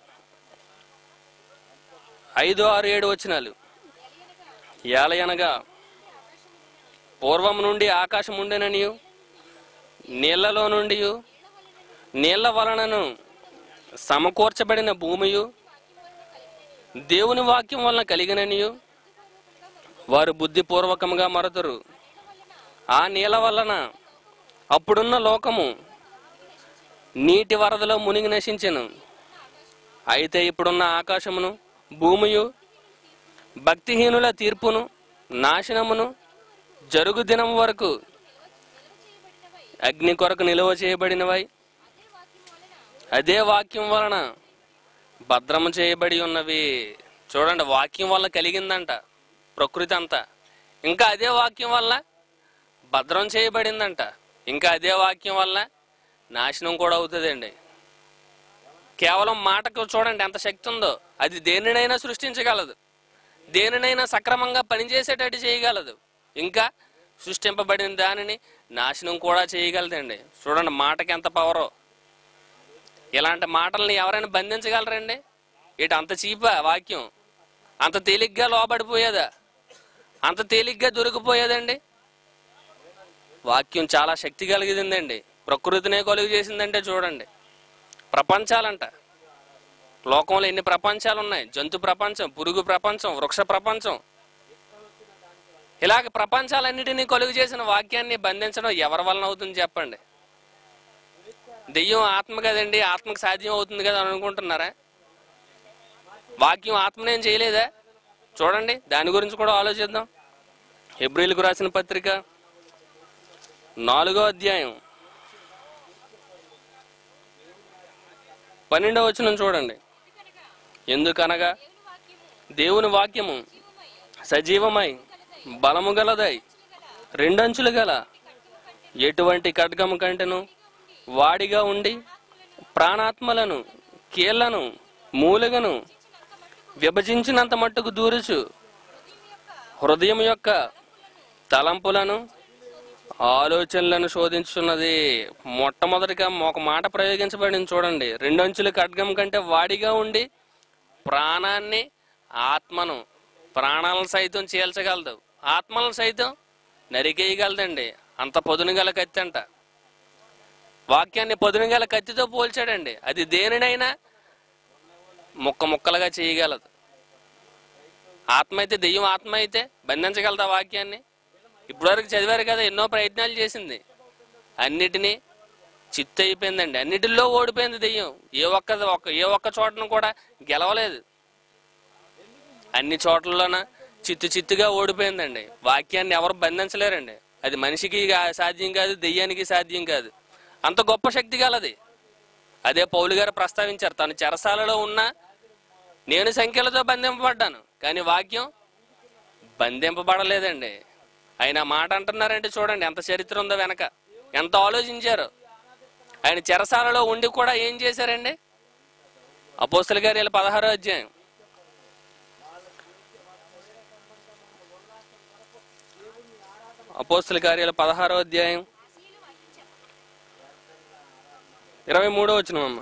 ఐదు ఆరు ఏడు వచనాలు ఏలయనగా పూర్వం నుండి ఆకాశం ఉండెననియు నీళ్లలో నుండి నీళ్ల వలనను సమకూర్చబడిన భూమియు దేవుని వాక్యం వలన కలిగిననియు వారు బుద్ధిపూర్వకంగా మరతురు ఆ నీళ్ళ వలన అప్పుడున్న లోకము నీటి వరదలో మునిగి నశించెను అయితే ఇప్పుడున్న ఆకాశమును భూమియు భక్తిహీనుల తీర్పును నాశనమును జరుగు దినం వరకు అగ్ని కొరకు నిలువ చేయబడినవై అదే వాక్యం వలన భద్రము చేయబడి ఉన్నవి చూడండి వాక్యం వల్ల కలిగిందంట ప్రకృతి అంతా ఇంకా అదే వాక్యం వల్ల భద్రం చేయబడిందంట ఇంకా అదే వాక్యం వల్ల నాశనం కూడా అవుతుందండి కేవలం మాటకు చూడండి ఎంత శక్తి ఉందో అది దేనినైనా సృష్టించగలదు దేనినైనా సక్రమంగా పనిచేసేటట్టు చేయగలదు ఇంకా సృష్టింపబడిన దానిని నాశనం కూడా చేయగలదండి చూడండి మాటకి ఎంత పవరో ఇలాంటి మాటల్ని ఎవరైనా బంధించగలరండి ఇటు అంత చీపా వాక్యం అంత తేలిగ్గా లోబడిపోయేదా అంత తేలిగ్గా దొరికిపోయేదండి వాక్యం చాలా శక్తి కలిగిందండి ప్రకృతినే కలుగు చేసిందంటే చూడండి ప్రపంచాలంట లోకంలో ఎన్ని ప్రపంచాలు ఉన్నాయి జంతు ప్రపంచం పురుగు ప్రపంచం వృక్ష ప్రపంచం ఇలాగ ప్రపంచాలన్నిటినీ కలుగు చేసిన వాక్యాన్ని బంధించడం ఎవరి వలన అవుతుంది చెప్పండి దెయ్యం ఆత్మ కదండి ఆత్మకు సాధ్యం అవుతుంది కదా అని అనుకుంటున్నారా వాక్యం ఆత్మనేం చేయలేదా చూడండి దాని గురించి కూడా ఆలోచిద్దాం ఎబ్రిల్కు రాసిన పత్రిక నాలుగో అధ్యాయం పన్నెండవ వచనం చూడండి ఎందుకనగా దేవుని వాక్యము సజీవమై బలము గలదై రెండంచులు గల ఎటువంటి ఖడ్గము కంటెను వాడిగా ఉండి ప్రాణాత్మలను కీళ్లను మూలుగను విభజించినంత మట్టుకు దూరుచు హృదయం యొక్క తలంపులను ఆలోచనలను శోధించున్నది మొట్టమొదటిగా ఒక మాట ప్రయోగించబడింది చూడండి రెండంచుల ఖడ్గం కంటే వాడిగా ఉండి ప్రాణాన్ని ఆత్మను ప్రాణాలను సైతం చీల్చగలదు ఆత్మలను సైతం నరికేయగలదండి అంత పొదును గల కత్తి అంట వాక్యాన్ని పొదును గల కత్తితో పోల్చాడండి అది దేనినైనా ముక్క ముక్కలుగా చేయగలదు ఆత్మ అయితే దెయ్యం ఆత్మ అయితే బంధించగలదా వాక్యాన్ని ఇప్పటివరకు చదివారు కదా ఎన్నో ప్రయత్నాలు చేసింది అన్నిటినీ చిత్తు అయిపోయిందండి అన్నిటిలో ఓడిపోయింది దెయ్యం ఏ ఒక్క ఒక్క ఏ ఒక్క చోటను కూడా గెలవలేదు అన్ని చోట్లలోన చిత్తు చిత్తుగా ఓడిపోయిందండి వాక్యాన్ని ఎవరు బంధించలేరండి అది మనిషికి గా- సాధ్యం కాదు దెయ్యానికి సాధ్యం కాదు అంత గొప్ప శక్తి గలది అదే పౌలు గారు ప్రస్తావించారు తను చెరసాలలో ఉన్న నేను సంఖ్యలతో బంధింపబడ్డాను కానీ వాక్యం బంధింపబడలేదండి ఆయన ఆ మాట అంటున్నారంటే చూడండి ఎంత చరిత్ర ఉందో వెనక ఎంత ఆలోచించారు ఆయన చెరసాలలో ఉండి కూడా ఏం చేశారండి అపోస్తుల గారి వీళ్ళ పదహారో అధ్యాయం అపోస్తుల కార్యాల పదహారో అధ్యాయం ఇరవై మూడో వచ్చిన అమ్మ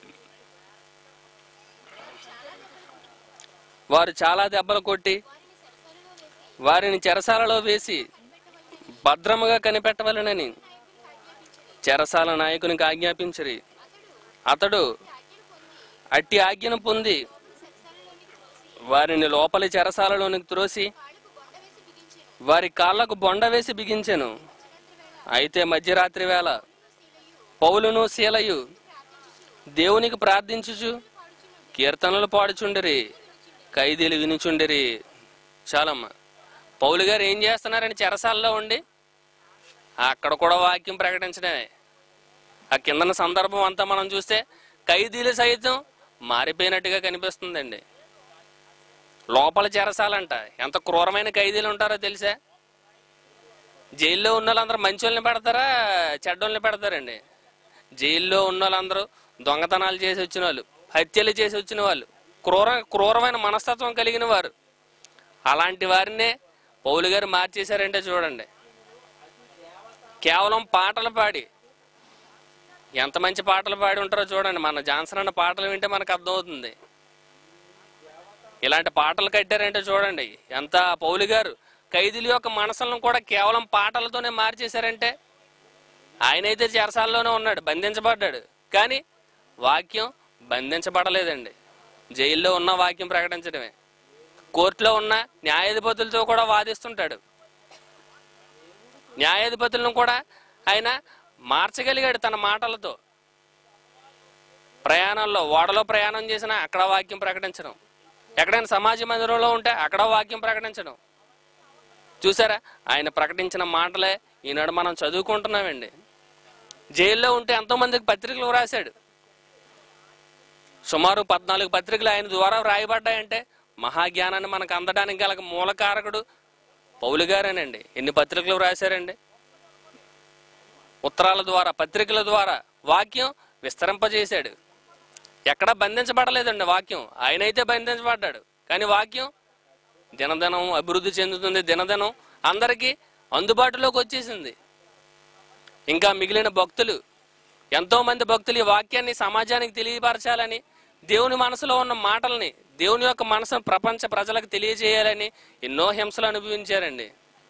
వారు చాలా దెబ్బలు కొట్టి వారిని చెరసాలలో వేసి భద్రముగా కనిపెట్టవలనని చెరసాల నాయకునికి ఆజ్ఞాపించరి అతడు అట్టి ఆజ్ఞను పొంది వారిని లోపలి చెరసాలలోనికి త్రోసి వారి కాళ్ళకు బొండ వేసి బిగించెను అయితే మధ్యరాత్రి వేళ పౌలును శీలయు దేవునికి ప్రార్థించుచు కీర్తనలు పాడుచుండిరి ఖైదీలు వినుచుండిరి చాలమ్మ పౌలు గారు ఏం చేస్తున్నారని చెరసాల్లో ఉండి అక్కడ కూడా వాక్యం ప్రకటించడమే ఆ కిందన సందర్భం అంతా మనం చూస్తే ఖైదీలు సైతం మారిపోయినట్టుగా కనిపిస్తుందండి లోపల చెరసాలంట ఎంత క్రూరమైన ఖైదీలు ఉంటారో తెలుసా జైల్లో ఉన్న వాళ్ళందరూ మంచి వాళ్ళని పెడతారా చెడ్డోళ్ళని పెడతారండి జైల్లో ఉన్న వాళ్ళందరూ దొంగతనాలు చేసి వచ్చిన వాళ్ళు హత్యలు చేసి వచ్చిన వాళ్ళు క్రూర క్రూరమైన మనస్తత్వం కలిగిన వారు అలాంటి వారినే పౌలు గారు మార్చేశారంటే చూడండి కేవలం పాటలు పాడి ఎంత మంచి పాటలు పాడి ఉంటారో చూడండి మన జాన్సన్ అన్న పాటలు వింటే మనకు అర్థమవుతుంది ఇలాంటి పాటలు కట్టారంటే చూడండి ఎంత పౌలు గారు ఖైదీల యొక్క మనసులను కూడా కేవలం పాటలతోనే మార్చేశారంటే ఆయనైతే చెరసాల్లోనే ఉన్నాడు బంధించబడ్డాడు కానీ వాక్యం బంధించబడలేదండి జైల్లో ఉన్న వాక్యం ప్రకటించడమే కోర్టులో ఉన్న న్యాయాధిపతులతో కూడా వాదిస్తుంటాడు న్యాయాధిపతులను కూడా ఆయన మార్చగలిగాడు తన మాటలతో ప్రయాణంలో ఓడలో ప్రయాణం చేసినా అక్కడ వాక్యం ప్రకటించడం ఎక్కడైనా సమాజ మందిరంలో ఉంటే అక్కడ వాక్యం ప్రకటించడం చూసారా ఆయన ప్రకటించిన మాటలే ఈనాడు మనం చదువుకుంటున్నామండి జైల్లో ఉంటే ఎంతో మందికి పత్రికలు రాశాడు సుమారు పద్నాలుగు పత్రికలు ఆయన ద్వారా వ్రాయబడ్డాయంటే మహాజ్ఞానాన్ని మనకు అందడానికి గల మూలకారకుడు పౌలు గారేనండి ఎన్ని పత్రికలు రాశారండి ఉత్తరాల ద్వారా పత్రికల ద్వారా వాక్యం విస్తరింపజేశాడు ఎక్కడా బంధించబడలేదండి వాక్యం ఆయనైతే బంధించబడ్డాడు కానీ వాక్యం దినదినం అభివృద్ధి చెందుతుంది దినదినం అందరికీ అందుబాటులోకి వచ్చేసింది ఇంకా మిగిలిన భక్తులు ఎంతో మంది భక్తులు ఈ వాక్యాన్ని సమాజానికి తెలియపరచాలని దేవుని మనసులో ఉన్న మాటల్ని దేవుని యొక్క మనసును ప్రపంచ ప్రజలకు తెలియజేయాలని ఎన్నో హింసలు అనుభవించారండి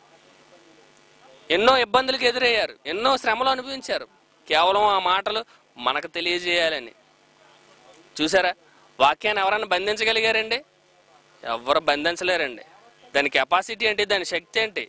ఎన్నో ఇబ్బందులకు ఎదురయ్యారు ఎన్నో శ్రమలు అనుభవించారు కేవలం ఆ మాటలు మనకు తెలియజేయాలని చూసారా వాక్యాన్ని ఎవరైనా బంధించగలిగారండి ఎవరు బంధించలేరండి దాని కెపాసిటీ ఏంటి దాని శక్తి ఏంటి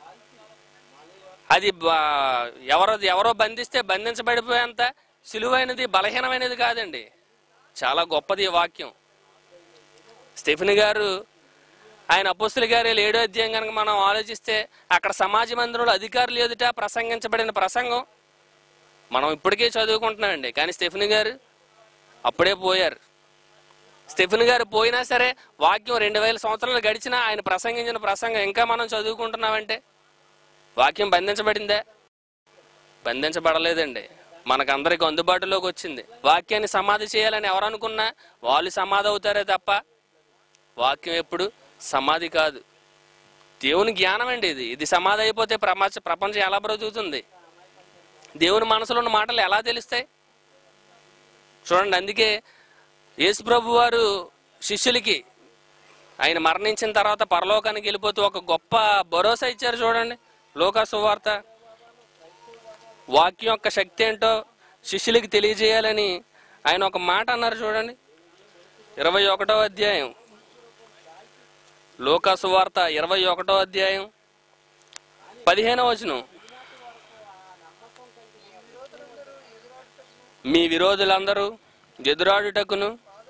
అది బా- ఎవరో ఎవరో బంధిస్తే బంధించబడిపోయేంత సులువైనది బలహీనమైనది కాదండి చాలా గొప్పది ఈ వాక్యం స్టెఫిన్ గారు ఆయన అపోస్తుల గారు ఏడో అధ్యాయం కనుక మనం ఆలోచిస్తే అక్కడ సమాజ మందిరంలో అధికారులు ఎదుట ప్రసంగించబడిన ప్రసంగం మనం ఇప్పటికే చదువుకుంటున్నామండి కానీ స్టెఫిన్ గారు అప్పుడే పోయారు స్టెఫిన్ గారు పోయినా సరే వాక్యం రెండు వేల సంవత్సరాలు గడిచినా ఆయన ప్రసంగించిన ప్రసంగం ఇంకా మనం చదువుకుంటున్నామంటే వాక్యం బంధించబడిందా బంధించబడలేదండి మనకందరికి అందుబాటులోకి వచ్చింది వాక్యాన్ని సమాధి చేయాలని ఎవరు అనుకున్నా వాళ్ళు సమాధి అవుతారే తప్ప వాక్యం ఎప్పుడు సమాధి కాదు దేవుని జ్ఞానం అండి ఇది ఇది సమాధి అయిపోతే ప్రపంచ ప్రపంచం ఎలా బ్రతుకుతుంది దేవుని మనసులో ఉన్న మాటలు ఎలా తెలుస్తాయి చూడండి అందుకే యేసు ప్రభు వారు శిష్యులకి ఆయన మరణించిన తర్వాత పరలోకానికి వెళ్ళిపోతూ ఒక గొప్ప భరోసా ఇచ్చారు చూడండి లోకా సువార్త వాక్యం యొక్క శక్తి ఏంటో శిష్యులకి తెలియజేయాలని ఆయన ఒక మాట అన్నారు చూడండి ఇరవై ఒకటో అధ్యాయం లోకా సువార్త ఇరవై ఒకటో అధ్యాయం పదిహేనవ వచనం మీ విరోధులందరూ ఎదురాడుటకును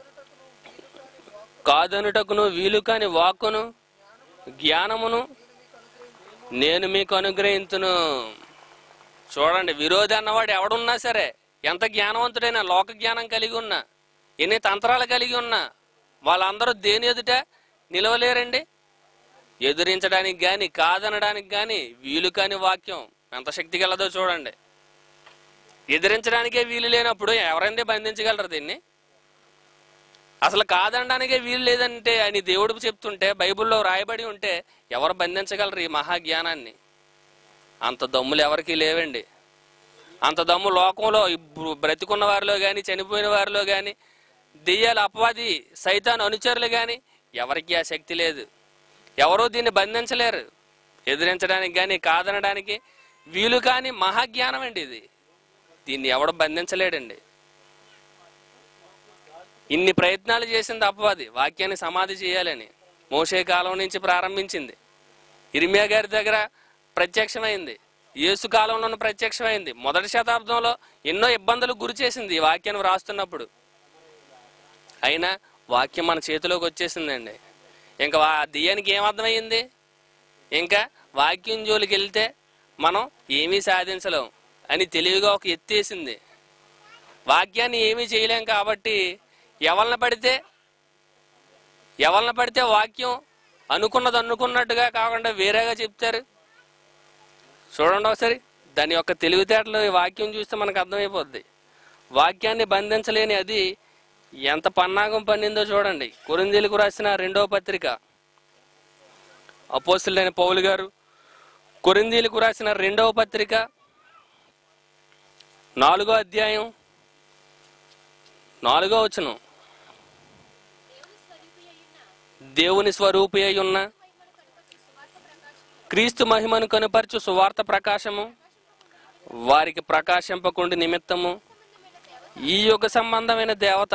కాదనుటకును వీలు కాని వాక్కును జ్ఞానమును నేను మీకు అనుగ్రహించును చూడండి విరోధి అన్నవాడు ఎవడున్నా సరే ఎంత జ్ఞానవంతుడైనా లోక జ్ఞానం కలిగి ఉన్నా ఎన్ని తంత్రాలు కలిగి ఉన్నా వాళ్ళందరూ దేని ఎదుట నిలవలేరండి ఎదిరించడానికి కానీ కాదనడానికి కానీ వీలు కాని వాక్యం ఎంత శక్తి గలదో చూడండి ఎదిరించడానికే వీలు లేనప్పుడు ఎవరండి బంధించగలరు దీన్ని అసలు కాదనడానికే వీలు లేదంటే అని దేవుడు చెప్తుంటే బైబిల్లో రాయబడి ఉంటే ఎవరు బంధించగలరు ఈ మహాజ్ఞానాన్ని అంత దమ్ములు ఎవరికీ లేవండి అంత దమ్ము లోకంలో ఇప్పుడు బ్రతికున్న వారిలో కానీ చనిపోయిన వారిలో కానీ దెయ్యాల అపవాది సైతాన్ అనుచరులు కానీ ఎవరికి ఆ శక్తి లేదు ఎవరూ దీన్ని బంధించలేరు ఎదిరించడానికి కానీ కాదనడానికి వీలు కాని మహాజ్ఞానం అండి ఇది దీన్ని ఎవడు బంధించలేడండి ఇన్ని ప్రయత్నాలు చేసింది అపవాది వాక్యాన్ని సమాధి చేయాలని మోసే కాలం నుంచి ప్రారంభించింది ఇర్మియా గారి దగ్గర ప్రత్యక్షమైంది యేసు కాలంలోనూ ప్రత్యక్షమైంది మొదటి శతాబ్దంలో ఎన్నో ఇబ్బందులకు గురి చేసింది ఈ వాక్యాన్ని వ్రాస్తున్నప్పుడు అయినా వాక్యం మన చేతిలోకి వచ్చేసిందండి ఇంకా వా దెయ్యానికి ఏం అర్థమైంది ఇంకా వాక్యం జోలికి వెళ్తే మనం ఏమీ సాధించలేం అని తెలివిగా ఒక ఎత్తేసింది వాక్యాన్ని ఏమీ చేయలేం కాబట్టి ఎవరిని పడితే ఎవరిని పడితే వాక్యం అనుకున్నది అనుకున్నట్టుగా కాకుండా వేరేగా చెప్తారు చూడండి ఒకసారి దాని యొక్క తెలివితేటలు ఈ వాక్యం చూస్తే మనకు అర్థమైపోద్ది వాక్యాన్ని బంధించలేని అది ఎంత పన్నాగం పన్నిందో చూడండి కొరిందీలకు రాసిన రెండవ పత్రిక అపోస్తులైన పౌలు గారు కొరిందీలకు రాసిన రెండవ పత్రిక నాలుగో అధ్యాయం నాలుగో వచనం దేవుని స్వరూపి అయి ఉన్న క్రీస్తు మహిమను కనుపరచు సువార్త ప్రకాశము వారికి ప్రకాశింపకుండి నిమిత్తము ఈ యుగ సంబంధమైన దేవత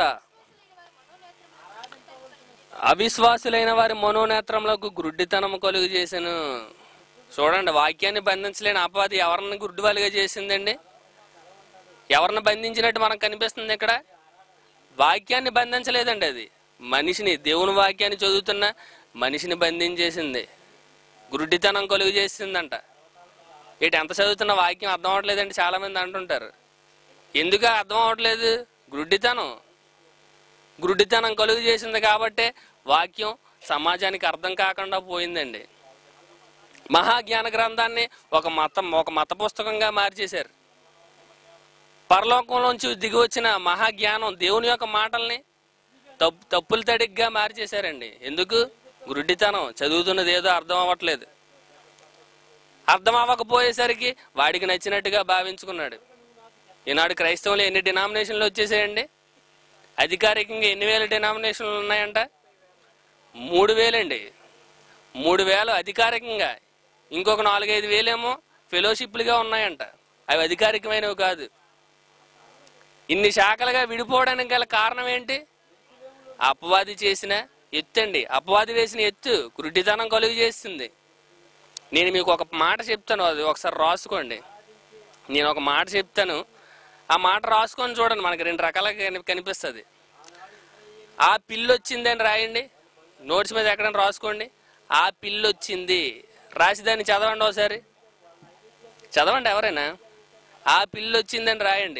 అవిశ్వాసులైన వారి మనోనేత్రములకు గుడ్డితనము కలుగు చేశాను చూడండి వాక్యాన్ని బంధించలేని అపవాది ఎవరిని గుడ్డివాలుగా చేసిందండి ఎవరిని బంధించినట్టు మనకు కనిపిస్తుంది ఇక్కడ వాక్యాన్ని బంధించలేదండి అది మనిషిని దేవుని వాక్యాన్ని చదువుతున్న మనిషిని బంధించేసింది గురుడితనం కలుగు చేసిందంట ఇటు ఎంత చదువుతున్న వాక్యం అర్థం అవ్వట్లేదండి చాలా మంది అంటుంటారు ఎందుకు అర్థం అవ్వట్లేదు గురుడితనం గురుడితనం కలుగు చేసింది కాబట్టే వాక్యం సమాజానికి అర్థం కాకుండా పోయిందండి మహాజ్ఞాన గ్రంథాన్ని ఒక మతం ఒక మత పుస్తకంగా మార్చేశారు పరలోకంలోంచి దిగి వచ్చిన మహాజ్ఞానం దేవుని యొక్క మాటల్ని తప్పు తప్పులు తడిగ్గా మార్చేశారండి ఎందుకు గురుడితనం చదువుతున్నది ఏదో అర్థం అవ్వట్లేదు అర్థం అవ్వకపోయేసరికి వాడికి నచ్చినట్టుగా భావించుకున్నాడు ఈనాడు క్రైస్తవులు ఎన్ని డినామినేషన్లు వచ్చేసాయండి అధికారికంగా ఎన్ని వేల డినామినేషన్లు ఉన్నాయంట మూడు వేలండి మూడు వేలు అధికారికంగా ఇంకొక నాలుగైదు వేలేమో ఫెలోషిప్లుగా ఉన్నాయంట అవి అధికారికమైనవి కాదు ఇన్ని శాఖలుగా విడిపోవడానికి గల కారణం ఏంటి అపవాది చేసిన ఎత్తు అండి అపవాది వేసిన ఎత్తు గురుడితనం కలుగు చేస్తుంది నేను మీకు ఒక మాట చెప్తాను అది ఒకసారి రాసుకోండి నేను ఒక మాట చెప్తాను ఆ మాట రాసుకొని చూడండి మనకి రెండు రకాలుగా కని- కనిపిస్తుంది ఆ పిల్లి వచ్చింది అని రాయండి నోట్స్ మీద ఎక్కడైనా రాసుకోండి ఆ పిల్లి వచ్చింది రాసి దాన్ని చదవండి ఒకసారి చదవండి ఎవరైనా ఆ పిల్లి వచ్చిందని రాయండి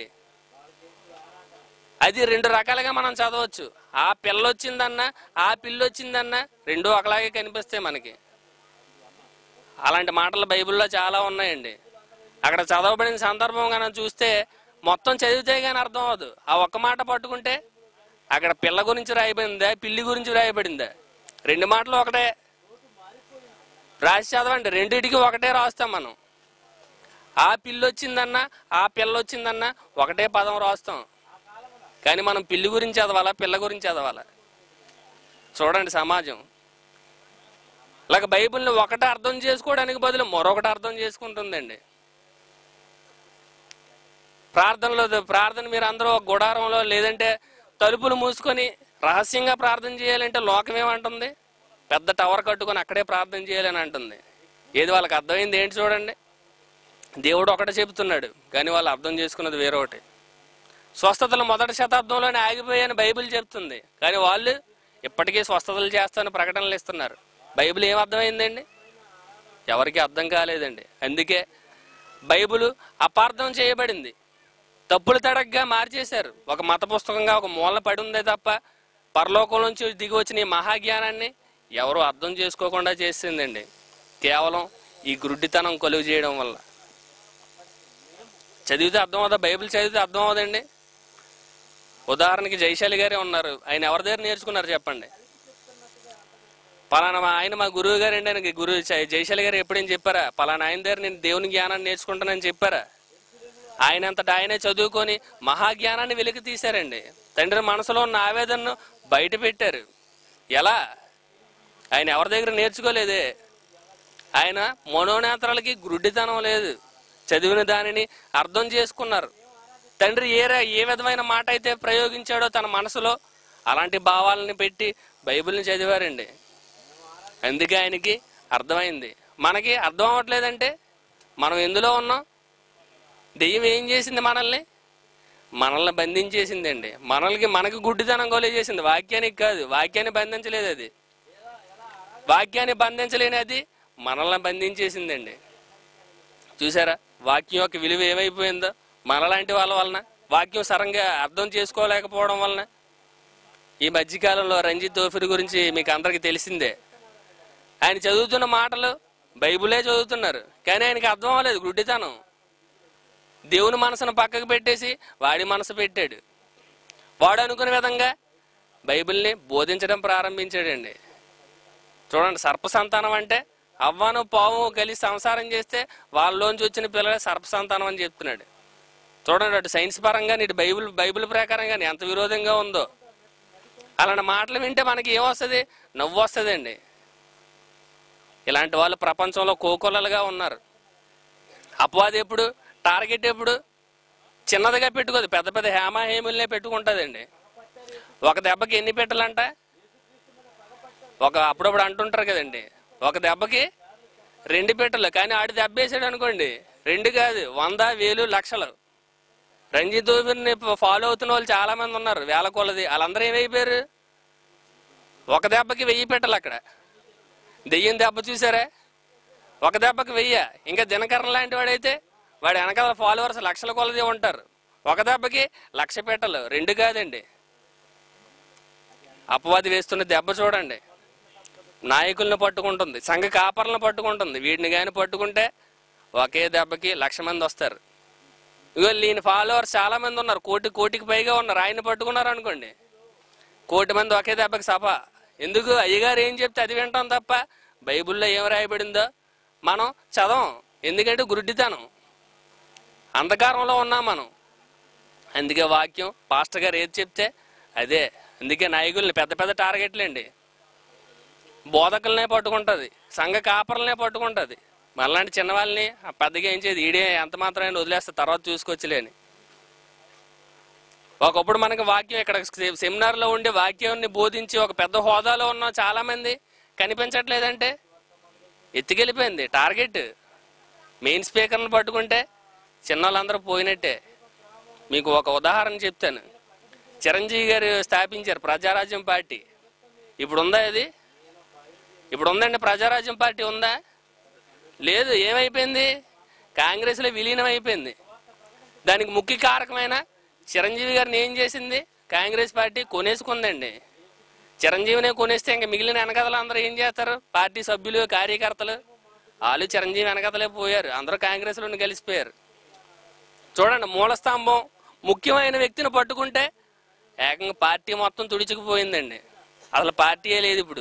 అది రెండు రకాలుగా మనం చదవచ్చు ఆ పిల్ల వచ్చిందన్న ఆ పిల్లి వచ్చిందన్న రెండు ఒకలాగే కనిపిస్తాయి మనకి అలాంటి మాటలు బైబిల్లో చాలా ఉన్నాయండి అక్కడ చదవబడిన సందర్భం కనుక చూస్తే మొత్తం చదివితే కానీ అర్థం అవ్వదు ఆ ఒక్క మాట పట్టుకుంటే అక్కడ పిల్ల గురించి రాయబడిందా పిల్లి గురించి రాయబడిందా రెండు మాటలు ఒకటే రాసి చదవండి రెండిటికి ఒకటే రాస్తాం మనం ఆ పిల్లి వచ్చిందన్నా ఆ పిల్ల వచ్చిందన్నా ఒకటే పదం రాస్తాం కానీ మనం పిల్లి గురించి చదవాలా పిల్ల గురించి చదవాలా చూడండి సమాజం ఇలాగ బైబిల్ని ఒకటి అర్థం చేసుకోవడానికి బదులు మరొకటి అర్థం చేసుకుంటుందండి ప్రార్థనలో ప్రార్థన మీరు అందరూ ఒక గుడారంలో లేదంటే తలుపులు మూసుకొని రహస్యంగా ప్రార్థన చేయాలంటే లోకం ఏమంటుంది పెద్ద టవర్ కట్టుకొని అక్కడే ప్రార్థన చేయాలని అంటుంది ఏది వాళ్ళకి అర్థమైంది ఏంటి చూడండి దేవుడు ఒకటే చెబుతున్నాడు కానీ వాళ్ళు అర్థం చేసుకున్నది వేరొకటి స్వస్థతలు మొదటి శతాబ్దంలోనే ఆగిపోయాయని బైబిల్ చెప్తుంది కానీ వాళ్ళు ఇప్పటికీ స్వస్థతలు చేస్తానని ప్రకటనలు ఇస్తున్నారు బైబిల్ ఏం అర్థమైందండి ఎవరికి అర్థం కాలేదండి అందుకే బైబిల్ అపార్థం చేయబడింది తప్పులు తడగ్గా మార్చేశారు ఒక మత పుస్తకంగా ఒక మూలన పడి ఉందే తప్ప పరలోకం నుంచి దిగి వచ్చిన ఈ మహాజ్ఞానాన్ని ఎవరు అర్థం చేసుకోకుండా చేసిందండి కేవలం ఈ గుడ్డితనం కొలువు చేయడం వల్ల చదివితే అర్థం అవుదా బైబిల్ చదివితే అర్థం అవుదండి ఉదాహరణకి జైశాలి గారే ఉన్నారు ఆయన ఎవరి దగ్గర నేర్చుకున్నారు చెప్పండి పలానా మా ఆయన మా గురువు గారు అండి ఆయనకి గురువు జై- జైశాలి గారు ఎప్పుడేం చెప్పారా పలానా ఆయన దగ్గర నేను దేవుని జ్ఞానాన్ని నేర్చుకుంటానని చెప్పారా ఆయన అంతటా ఆయనే చదువుకొని మహాజ్ఞానాన్ని వెలికి తీశారండి తండ్రి మనసులో ఉన్న ఆవేదనను బయట పెట్టారు ఎలా ఆయన ఎవరి దగ్గర నేర్చుకోలేదే ఆయన మనోనేత్రాలకి గుడ్డితనం లేదు చదివిన దానిని అర్థం చేసుకున్నారు తండ్రి ఏ ర- ఏ విధమైన మాట అయితే ప్రయోగించాడో తన మనసులో అలాంటి భావాలని పెట్టి బైబిల్ని చదివారండి అందుకే ఆయనకి అర్థమైంది మనకి అర్థం అవ్వట్లేదంటే మనం ఎందులో ఉన్నాం దెయ్యం ఏం చేసింది మనల్ని మనల్ని బంధించేసిందండి మనల్ని మనకి గుడ్డితనం కొలేజేసింది వాక్యానికి కాదు వాక్యాన్ని బంధించలేదు అది వాక్యాన్ని బంధించలేని అది మనల్ని బంధించేసిందండి చూసారా వాక్యం యొక్క విలువ ఏమైపోయిందో మనలాంటి వాళ్ళ వలన వాక్యం సరంగా అర్థం చేసుకోలేకపోవడం వలన ఈ మధ్యకాలంలో రంజిత్ తోఫిర్ గురించి మీకు అందరికీ తెలిసిందే ఆయన చదువుతున్న మాటలు బైబిలే చదువుతున్నారు కానీ ఆయనకి అర్థం అవ్వలేదు గుడ్డితనం దేవుని మనసును పక్కకు పెట్టేసి వాడి మనసు పెట్టాడు వాడు అనుకునే విధంగా బైబిల్ని బోధించడం ప్రారంభించాడండి చూడండి సర్ప సంతానం అంటే అవ్వను పాము కలిసి సంసారం చేస్తే వాళ్ళలోంచి వచ్చిన పిల్లలే సర్ప సంతానం అని చెప్తున్నాడు చూడండి అటు సైన్స్ పరంగా ఇటు బైబిల్ బైబిల్ ప్రకారంగా ఎంత విరోధంగా ఉందో అలాంటి మాటలు వింటే మనకి ఏమొస్తుంది నవ్వు వస్తుందండి ఇలాంటి వాళ్ళు ప్రపంచంలో కోకొల్లలుగా ఉన్నారు అపవాది ఎప్పుడు టార్గెట్ ఎప్పుడు చిన్నదిగా పెట్టుకోదు పెద్ద పెద్ద హేమాహేములనే పెట్టుకుంటుందండి ఒక దెబ్బకి ఎన్ని పెట్టాలంట ఒక అప్పుడప్పుడు అంటుంటారు కదండి ఒక దెబ్బకి రెండు పెట్టలు కానీ ఆడి దెబ్బ వేసాడు అనుకోండి రెండు కాదు వంద వేలు లక్షలు రంజిత్ దోబిని ఫాలో అవుతున్న వాళ్ళు చాలా మంది ఉన్నారు వేల కొలది వాళ్ళందరూ ఏమైపోయారు ఒక దెబ్బకి వెయ్యి పెట్టలు అక్కడ దెయ్యం దెబ్బ చూసారా ఒక దెబ్బకి వెయ్య ఇంకా దినకరణ లాంటి వాడైతే వాడి వెనకాల ఫాలోవర్స్ లక్షల కొలది ఉంటారు ఒక దెబ్బకి లక్ష పెట్టలు రెండు కాదండి అపవాది వేస్తున్న దెబ్బ చూడండి నాయకుల్ని పట్టుకుంటుంది సంఘ కాపర్లను పట్టుకుంటుంది వీటిని కానీ పట్టుకుంటే ఒకే దెబ్బకి లక్ష మంది వస్తారు ఇగో ఈయన ఫాలోవర్స్ చాలా మంది ఉన్నారు కోటి కోటికి పైగా ఉన్నారు ఆయన పట్టుకున్నారు అనుకోండి కోటి మంది ఒకే దెబ్బకి సభ ఎందుకు అయ్యగారు ఏం చెప్తే అది వింటాం తప్ప బైబిల్లో ఏం రాయబడిందో మనం చదవం ఎందుకంటే గురుడితనం అంధకారంలో ఉన్నాం మనం అందుకే వాక్యం పాస్టర్ గారు ఏది చెప్తే అదే అందుకే నాయకుల్ని పెద్ద పెద్ద టార్గెట్లండి బోధకులనే పట్టుకుంటుంది సంఘ కాపర్లనే పట్టుకుంటుంది మళ్ళాంటి చిన్నవాళ్ళని ఆ పెద్దగా ఏం చేయదు ఈడే ఎంత మాత్రమే వదిలేస్తే తర్వాత చూసుకోవచ్చులేని ఒకప్పుడు మనకి వాక్యం ఇక్కడ సె- సెమినార్లో ఉండి వాక్యాన్ని బోధించి ఒక పెద్ద హోదాలో ఉన్న చాలా మంది కనిపించట్లేదంటే ఎత్తుకెళ్ళిపోయింది టార్గెట్ మెయిన్ స్పీకర్ని పట్టుకుంటే చిన్నోళ్ళందరూ పోయినట్టే మీకు ఒక ఉదాహరణ చెప్తాను చిరంజీవి గారు స్థాపించారు ప్రజారాజ్యం పార్టీ ఇప్పుడు ఉందా ఇది ఇప్పుడు ఉందండి ప్రజారాజ్యం పార్టీ ఉందా లేదు ఏమైపోయింది కాంగ్రెస్లో విలీనం అయిపోయింది దానికి ముఖ్య కారకమైన చిరంజీవి గారిని ఏం చేసింది కాంగ్రెస్ పార్టీ కొనేసుకుందండి చిరంజీవినే కొనేస్తే ఇంకా మిగిలిన వెనకథలు అందరూ ఏం చేస్తారు పార్టీ సభ్యులు కార్యకర్తలు వాళ్ళు చిరంజీవి వెనకథలే పోయారు అందరూ కాంగ్రెస్లోని కలిసిపోయారు చూడండి మూల స్తంభం ముఖ్యమైన వ్యక్తిని పట్టుకుంటే ఏకంగా పార్టీ మొత్తం తుడిచుకుపోయిందండి అసలు పార్టీయే లేదు ఇప్పుడు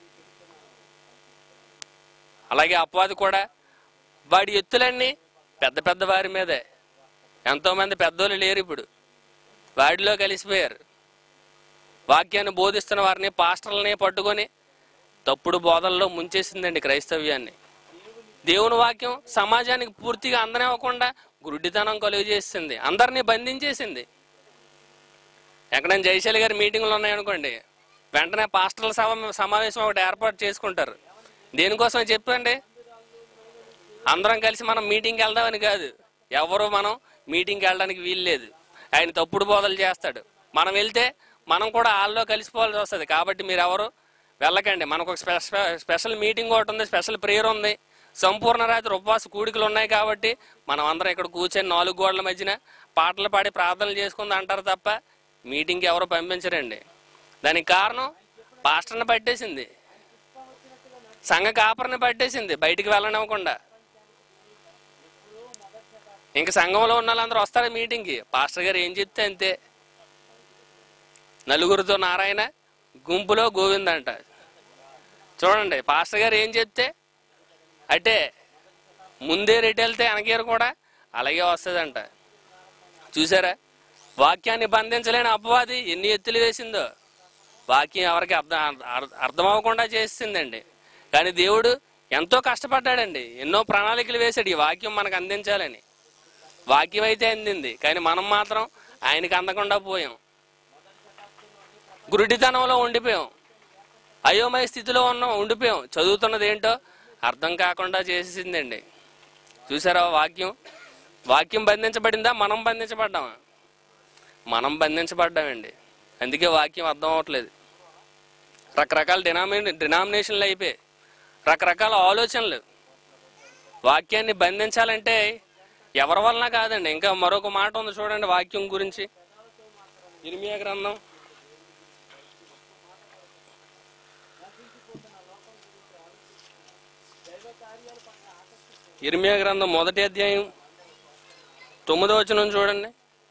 అలాగే అపవాది కూడా వాడి ఎత్తులన్నీ పెద్ద పెద్ద వారి మీదే ఎంతోమంది పెద్దోళ్ళు లేరు ఇప్పుడు వాడిలో కలిసిపోయారు వాక్యాన్ని బోధిస్తున్న వారిని పాస్టర్లని పట్టుకొని తప్పుడు బోధనలో ముంచేసిందండి క్రైస్తవ్యాన్ని దేవుని వాక్యం సమాజానికి పూర్తిగా అందనివ్వకుండా గురుడితనం కలుగు చేసింది అందరినీ బంధించేసింది ఎక్కడైనా జయశాలి గారి మీటింగ్లు ఉన్నాయనుకోండి వెంటనే పాస్టర్ల సభ సమావేశం ఒకటి ఏర్పాటు చేసుకుంటారు దేనికోసం చెప్పండి అందరం కలిసి మనం మీటింగ్కి వెళ్దామని కాదు ఎవరు మనం మీటింగ్కి వెళ్ళడానికి వీలు లేదు ఆయన తప్పుడు బోధలు చేస్తాడు మనం వెళ్తే మనం కూడా వాళ్ళలో కలిసిపోవాల్సి వస్తుంది కాబట్టి మీరు ఎవరు వెళ్ళకండి మనకు ఒక స్పెషల్ స్పెషల్ మీటింగ్ ఒకటి ఉంది స్పెషల్ ప్రేయర్ ఉంది సంపూర్ణ రాత్రి ఉపవాస కూడికలు ఉన్నాయి కాబట్టి మనం అందరం ఇక్కడ కూర్చొని నాలుగు గోడల మధ్యన పాటలు పాడి ప్రార్థనలు చేసుకుంది అంటారు తప్ప మీటింగ్కి ఎవరు పంపించరండి దానికి కారణం పాస్టర్ని పట్టేసింది సంఘ కాపర్ని పట్టేసింది బయటికి వెళ్ళనివ్వకుండా ఇంక సంఘంలో ఉన్న వాళ్ళందరూ వస్తారు మీటింగ్కి పాస్టర్ గారు ఏం చెప్తే అంతే నలుగురితో నారాయణ గుంపులో గోవింద అంట చూడండి పాస్టర్ గారు ఏం చెప్తే అంటే ముందే రెట్టి వెళ్తే వెనకేరు కూడా అలాగే వస్తుందంట చూసారా వాక్యాన్ని బంధించలేని అపవాది ఎన్ని ఎత్తులు వేసిందో వాక్యం ఎవరికి అర్థం అర్థ- అర్థం అవ్వకుండా చేసిందండి కానీ దేవుడు ఎంతో కష్టపడ్డాడండి ఎన్నో ప్రణాళికలు వేశాడు ఈ వాక్యం మనకు అందించాలని వాక్యం అయితే అందింది కానీ మనం మాత్రం ఆయనకి అందకుండా పోయాం గురుడితనంలో ఉండిపోయాం అయోమయ స్థితిలో ఉన్నాం ఉండిపోయాం చదువుతున్నది ఏంటో అర్థం కాకుండా చేసేసిందండి చూసారా వాక్యం వాక్యం బంధించబడిందా మనం బంధించబడ్డామా మనం బంధించబడ్డామండి అందుకే వాక్యం అర్థం అవ్వట్లేదు రకరకాల డినామినే డినామినేషన్లు అయిపోయాయి రకరకాల ఆలోచనలు వాక్యాన్ని బంధించాలంటే ఎవరి వలన కాదండి ఇంకా మరొక మాట ఉంది చూడండి వాక్యం గురించి ఇర్మియా గ్రంథం ఇర్మియా గ్రంథం మొదటి అధ్యాయం తొమ్మిదో వచనం చూడండి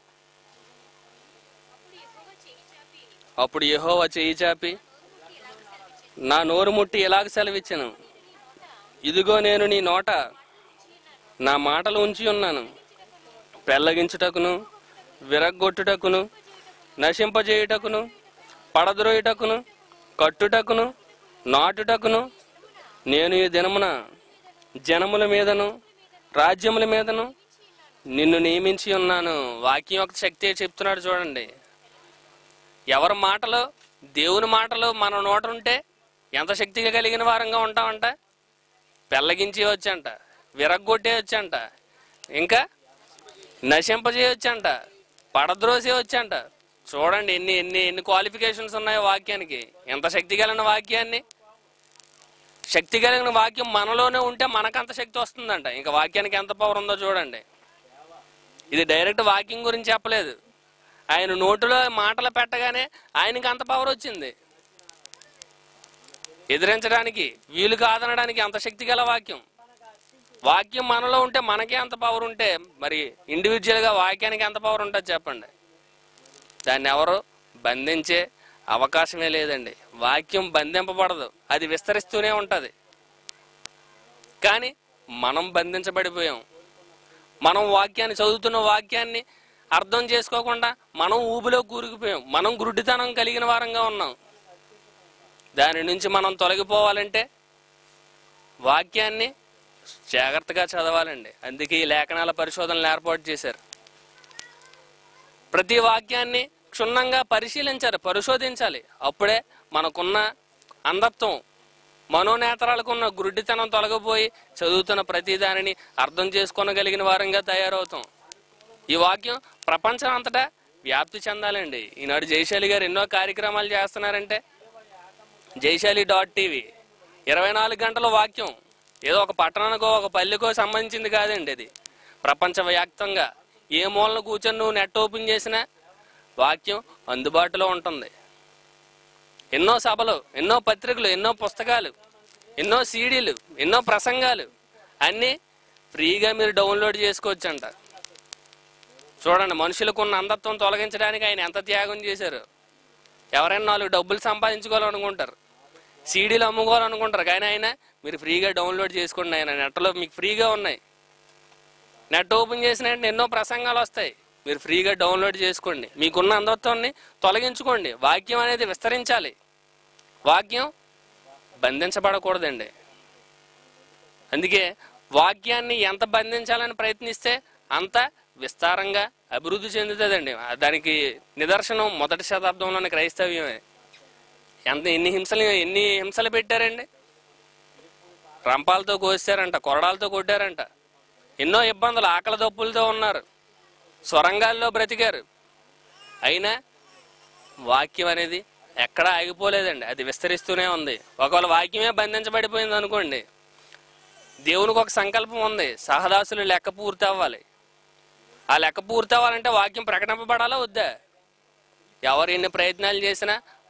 అప్పుడు యెహోవా చేయి చాపి నా నోరు ముట్టి ఎలాగ సెలవిచ్చాను ఇదిగో నేను నీ నోట నా మాటలు ఉంచి ఉన్నాను పెళ్ళగించుటకును విరగ్గొట్టుటకును నశింపజేయుటకును పడద్రోయుటకును కట్టుటకును నాటుటకును నేను ఈ దినమున జనముల మీదను రాజ్యముల మీదను నిన్ను నియమించి ఉన్నాను వాక్యం యొక్క శక్తి చెప్తున్నాడు చూడండి ఎవరి మాటలు దేవుని మాటలు మన నోట ఉంటే ఎంత శక్తిగా కలిగిన వారంగా ఉంటామంట పెళ్ళగించి వచ్చంట విరగ్గొట్టే వచ్చంట ఇంకా నశింపజేయొచ్చంట పడద్రోసే వచ్చంట చూడండి ఎన్ని ఎన్ని ఎన్ని క్వాలిఫికేషన్స్ ఉన్నాయో వాక్యానికి ఎంత శక్తి కలిగిన వాక్యాన్ని శక్తి కలిగిన వాక్యం మనలోనే ఉంటే మనకంత శక్తి వస్తుందంట ఇంకా వాక్యానికి ఎంత పవర్ ఉందో చూడండి ఇది డైరెక్ట్ వాక్యం గురించి చెప్పలేదు ఆయన నోటిలో మాటలు పెట్టగానే ఆయనకి అంత పవర్ వచ్చింది ఎదిరించడానికి వీలు కాదనడానికి అంత శక్తి గల వాక్యం వాక్యం మనలో ఉంటే మనకే అంత పవర్ ఉంటే మరి ఇండివిజువల్గా వాక్యానికి ఎంత పవర్ ఉంటుంది చెప్పండి దాన్ని ఎవరు బంధించే అవకాశమే లేదండి వాక్యం బంధింపబడదు అది విస్తరిస్తూనే ఉంటుంది కానీ మనం బంధించబడిపోయాం మనం వాక్యాన్ని చదువుతున్న వాక్యాన్ని అర్థం చేసుకోకుండా మనం ఊబిలో కూరుకుపోయాం మనం గురుడితనం కలిగిన వారంగా ఉన్నాం దాని నుంచి మనం తొలగిపోవాలంటే వాక్యాన్ని జాగ్రత్తగా చదవాలండి అందుకే ఈ లేఖనాల పరిశోధనలు ఏర్పాటు చేశారు ప్రతి వాక్యాన్ని క్షుణ్ణంగా పరిశీలించాలి పరిశోధించాలి అప్పుడే మనకున్న అంధత్వం మనోనేతరాలకున్న గురుడితనం తొలగిపోయి చదువుతున్న ప్రతి దానిని అర్థం చేసుకోనగలిగిన వారంగా తయారవుతాం ఈ వాక్యం ప్రపంచం అంతటా వ్యాప్తి చెందాలండి ఈనాడు జయశాలి గారు ఎన్నో కార్యక్రమాలు చేస్తున్నారంటే జైశాలి డాట్ టీవీ ఇరవై నాలుగు గంటల వాక్యం ఏదో ఒక పట్టణానికో ఒక పల్లెకో సంబంధించింది కాదండి ఇది ప్రపంచవ్యాప్తంగా ఏ మూలన కూర్చొని నువ్వు నెట్ ఓపెన్ చేసినా వాక్యం అందుబాటులో ఉంటుంది ఎన్నో సభలు ఎన్నో పత్రికలు ఎన్నో పుస్తకాలు ఎన్నో సీడీలు ఎన్నో ప్రసంగాలు అన్నీ ఫ్రీగా మీరు డౌన్లోడ్ చేసుకోవచ్చంట చూడండి మనుషులకు ఉన్న అంధత్వం తొలగించడానికి ఆయన ఎంత త్యాగం చేశారు ఎవరైనా నాలుగు డబ్బులు సంపాదించుకోవాలనుకుంటారు సీడీలు అమ్ముకోవాలనుకుంటారు కానీ ఆయన మీరు ఫ్రీగా డౌన్లోడ్ చేసుకోండి ఆయన నెట్లో మీకు ఫ్రీగా ఉన్నాయి నెట్ ఓపెన్ చేసిన వెంటనే ఎన్నో ప్రసంగాలు వస్తాయి మీరు ఫ్రీగా డౌన్లోడ్ చేసుకోండి మీకున్న అంధత్వాన్ని తొలగించుకోండి వాక్యం అనేది విస్తరించాలి వాక్యం బంధించబడకూడదండి అందుకే వాక్యాన్ని ఎంత బంధించాలని ప్రయత్నిస్తే అంత విస్తారంగా అభివృద్ధి చెందుతుందండి దానికి నిదర్శనం మొదటి శతాబ్దంలోని క్రైస్తవ్యమే ఎంత ఎన్ని హింసలు ఎన్ని హింసలు పెట్టారండి రంపాలతో కోసారంట కొరడాలతో కొట్టారంట ఎన్నో ఇబ్బందులు ఆకలి దప్పులతో ఉన్నారు సొరంగాల్లో బ్రతికారు అయినా వాక్యం అనేది ఎక్కడా ఆగిపోలేదండి అది విస్తరిస్తూనే ఉంది ఒకవేళ వాక్యమే బంధించబడిపోయింది అనుకోండి దేవునికి ఒక సంకల్పం ఉంది సహదాసులు లెక్క పూర్తి అవ్వాలి ఆ లెక్క పూర్తి అవ్వాలంటే వాక్యం ప్రకటింపబడాలా వద్దా ఎవరు ఎన్ని ప్రయత్నాలు చేసినా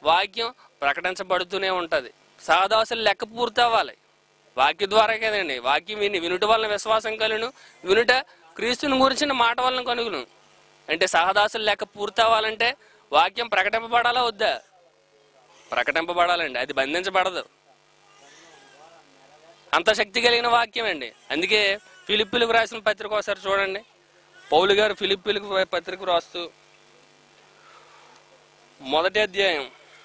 వాక్యం ప్రకటించబడుతూనే ఉంటుంది సహదాసులు లెక్క పూర్తి అవ్వాలి వాక్య ద్వారా కదండి వాక్యం విని వినుట వలన విశ్వాసం కలును వినుట క్రీస్తుని గురించిన మాట వలన కనుగును అంటే సహదాసులు లెక్క పూర్తి అవ్వాలంటే వాక్యం ప్రకటింపబడాలా వద్దా ప్రకటింపబడాలండి అది బంధించబడదు అంత శక్తి కలిగిన వాక్యం అండి అందుకే ఫిలిప్పులకు రాసిన పత్రిక ఒకసారి చూడండి పౌలు గారు ఫిలిప్పులకు పత్రిక రాస్తూ మొదటి అధ్యాయం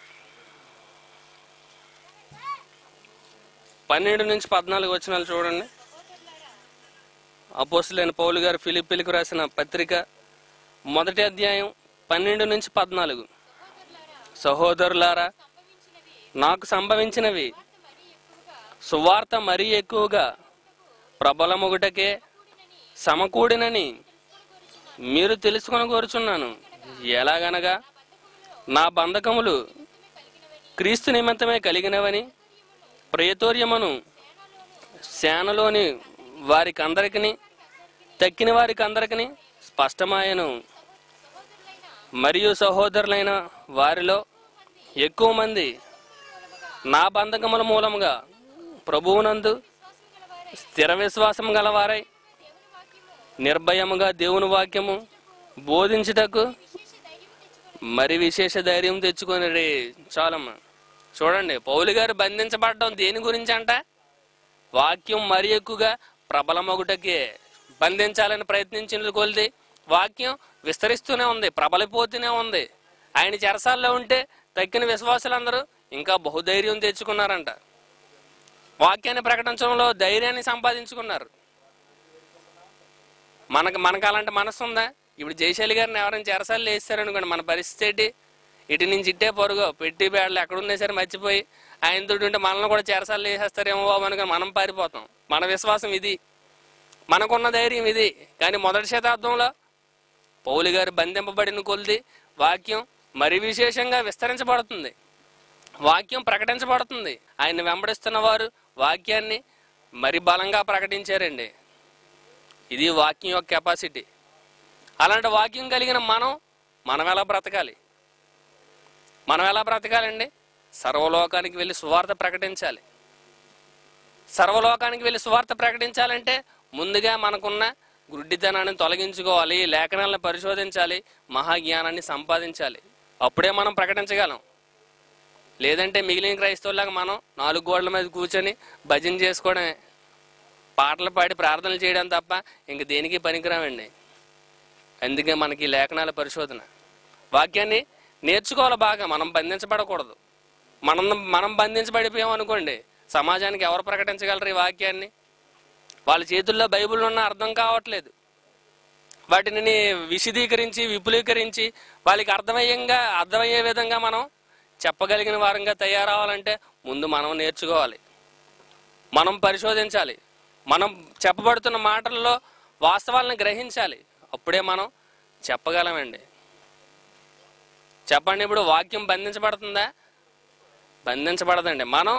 పన్నెండు నుంచి పద్నాలుగు వచనాలు చూడండి అపోస్తులైన పౌలు గారు ఫిలిప్పులకు రాసిన పత్రిక మొదటి అధ్యాయం పన్నెండు నుంచి పద్నాలుగు సహోదరులారా నాకు సంభవించినవి సువార్త మరీ ఎక్కువగా ప్రబలమొగుటకే సమకూడినని మీరు తెలుసుకొని కోరుచున్నాను ఎలాగనగా నా బంధకములు క్రీస్తు నిమిత్తమే కలిగినవని ప్రేతోర్యమును సేనలోని వారికి అందరికీ తక్కిన వారికి అందరికీ స్పష్టమాయను మరియు సహోదరులైన వారిలో ఎక్కువ మంది నా బంధకముల మూలముగా ప్రభువునందు స్థిర విశ్వాసం గలవారై నిర్భయముగా దేవుని వాక్యము బోధించుటకు మరి విశేష ధైర్యం తెచ్చుకొని రే చాలమ్మ చూడండి పౌలు గారు బంధించబడడం దేని గురించి అంట వాక్యం మరి ఎక్కువగా ప్రబలమొగుటకే బంధించాలని ప్రయత్నించిన కొలిది వాక్యం విస్తరిస్తూనే ఉంది ప్రబలిపోతూనే ఉంది ఆయన చెరసాల్లో ఉంటే తక్కిన విశ్వాసులందరూ ఇంకా బహుధైర్యం తెచ్చుకున్నారంట వాక్యాన్ని ప్రకటించడంలో ధైర్యాన్ని సంపాదించుకున్నారు మనకు మనకు అలాంటి మనసు ఉందా ఇప్పుడు జయశైలి గారిని ఎవరైనా చెరసాలు వేస్తారనుకోండి మన పరిస్థితి ఏంటి ఇటు నుంచి ఇట్టే పొరుగు పెట్టి బేడలు ఎక్కడున్నా సరే మర్చిపోయి ఆయనతో ఉంటే మనల్ని కూడా చెరసాలు వేసేస్తారేమో బాబు అనుకుని మనం పారిపోతాం మన విశ్వాసం ఇది మనకున్న ధైర్యం ఇది కానీ మొదటి శతాబ్దంలో పౌలు గారు బంధింపబడిన కొలిది వాక్యం మరి విశేషంగా విస్తరించబడుతుంది వాక్యం ప్రకటించబడుతుంది ఆయన వెంబడిస్తున్న వారు వాక్యాన్ని మరి బలంగా ప్రకటించారండి ఇది వాక్యం యొక్క కెపాసిటీ అలాంటి వాక్యం కలిగిన మనం మనం ఎలా బ్రతకాలి మనం ఎలా బ్రతకాలండి సర్వలోకానికి వెళ్ళి సువార్త ప్రకటించాలి సర్వలోకానికి వెళ్ళి సువార్త ప్రకటించాలంటే ముందుగా మనకున్న గుడ్డితనాన్ని తొలగించుకోవాలి లేఖనాలను పరిశోధించాలి మహాజ్ఞానాన్ని సంపాదించాలి అప్పుడే మనం ప్రకటించగలం లేదంటే మిగిలిన క్రైస్తవులాగా మనం నాలుగు గోడల మీద కూర్చొని భజన చేసుకోవడమే పాటలు పాడి ప్రార్థనలు చేయడం తప్ప ఇంక దేనికి పనికిరామండి అందుకే మనకి ఈ లేఖనాల పరిశోధన వాక్యాన్ని నేర్చుకోవాలి బాగా మనం బంధించబడకూడదు మనం మనం బంధించబడిపోయాం అనుకోండి సమాజానికి ఎవరు ప్రకటించగలరు ఈ వాక్యాన్ని వాళ్ళ చేతుల్లో బైబిల్ ఉన్న అర్థం కావట్లేదు వాటిని విశదీకరించి విపులీకరించి వాళ్ళకి అర్థమయ్యంగా అర్థమయ్యే విధంగా మనం చెప్పగలిగిన వారంగా తయారవ్వాలంటే ముందు మనం నేర్చుకోవాలి మనం పరిశోధించాలి మనం చెప్పబడుతున్న మాటల్లో వాస్తవాలను గ్రహించాలి అప్పుడే మనం చెప్పగలమండి చెప్పండి ఇప్పుడు వాక్యం బంధించబడుతుందా బంధించబడదండి మనం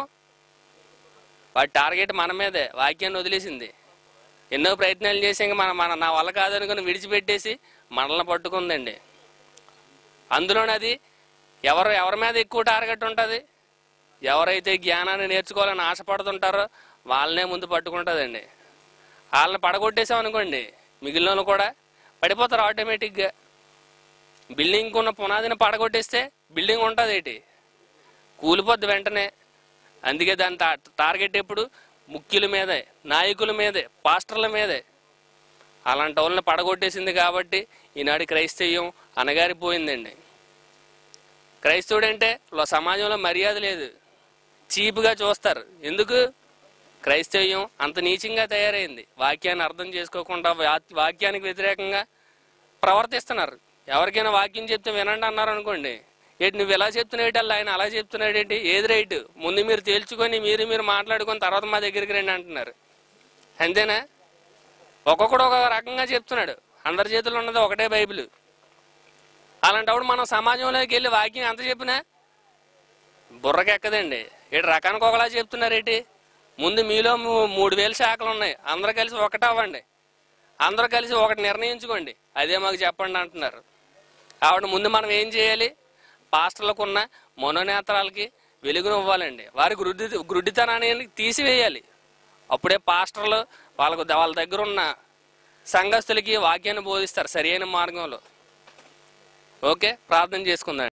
వాటి టార్గెట్ మన మీదే వాక్యాన్ని వదిలేసింది ఎన్నో ప్రయత్నాలు చేసి ఇంకా మన మన నా వల్ల కాదనుకుని విడిచిపెట్టేసి మనల్ని పట్టుకుందండి అందులోనే అది ఎవరు ఎవరి మీద ఎక్కువ టార్గెట్ ఉంటుంది ఎవరైతే జ్ఞానాన్ని నేర్చుకోవాలని ఆశపడుతుంటారో వాళ్ళనే ముందు పట్టుకుంటుందండి వాళ్ళని పడగొట్టేసాం అనుకోండి మిగిలిన కూడా పడిపోతారు ఆటోమేటిక్గా బిల్డింగ్ ఉన్న పునాదిని పడగొట్టేస్తే బిల్డింగ్ ఉంటుంది ఏంటి కూలిపోద్ది వెంటనే అందుకే దాని టా- టార్గెట్ ఎప్పుడు ముఖ్యుల మీదే నాయకుల మీదే పాస్టర్ల మీదే అలాంటి వాళ్ళని పడగొట్టేసింది కాబట్టి ఈనాడు క్రైస్తవ్యం అనగారిపోయిందండి క్రైస్తవుడు అంటే లో- సమాజంలో మర్యాద లేదు చీప్గా చూస్తారు ఎందుకు క్రైస్తవ్యం అంత నీచంగా తయారైంది వాక్యాన్ని అర్థం చేసుకోకుండా వా- వాక్యానికి వ్యతిరేకంగా ప్రవర్తిస్తున్నారు ఎవరికైనా వాక్యం చెప్తే వినండి అన్నారు అనుకోండి ఏంటి నువ్వు ఎలా చెప్తున్నాడు ఆయన అలా చెప్తున్నాడు ఏంటి ఏది రైట్ ముందు మీరు తేల్చుకొని మీరు మీరు మాట్లాడుకొని తర్వాత మా దగ్గరికి రండి అంటున్నారు అంతేనా ఒక్కొక్కడు ఒక రకంగా చెప్తున్నాడు అందరి చేతుల్లో ఉన్నది ఒకటే బైబిల్ అలాంటప్పుడు మనం సమాజంలోకి వెళ్ళి వాక్యం ఎంత చెప్పినా బుర్రకెక్కదండి ఇటు రకానికి ఒకలా చెప్తున్నారేంటి ముందు మీలో మూ- మూడు వేల శాఖలు ఉన్నాయి అందరూ కలిసి ఒకటి అవ్వండి అందరూ కలిసి ఒకటి నిర్ణయించుకోండి అదే మాకు చెప్పండి అంటున్నారు కాబట్టి ముందు మనం ఏం చేయాలి పాస్టర్లకు ఉన్న మనోనేత్రాలకి వెలుగునివ్వాలండి వారి గుడ్డి గుడ్డితనాన్ని తీసివేయాలి అప్పుడే పాస్టర్లు వాళ్ళకు వాళ్ళ దగ్గర ఉన్న సంఘస్థులకి వాక్యాన్ని బోధిస్తారు సరైన మార్గంలో ఓకే ప్రార్థన చేసుకుందాం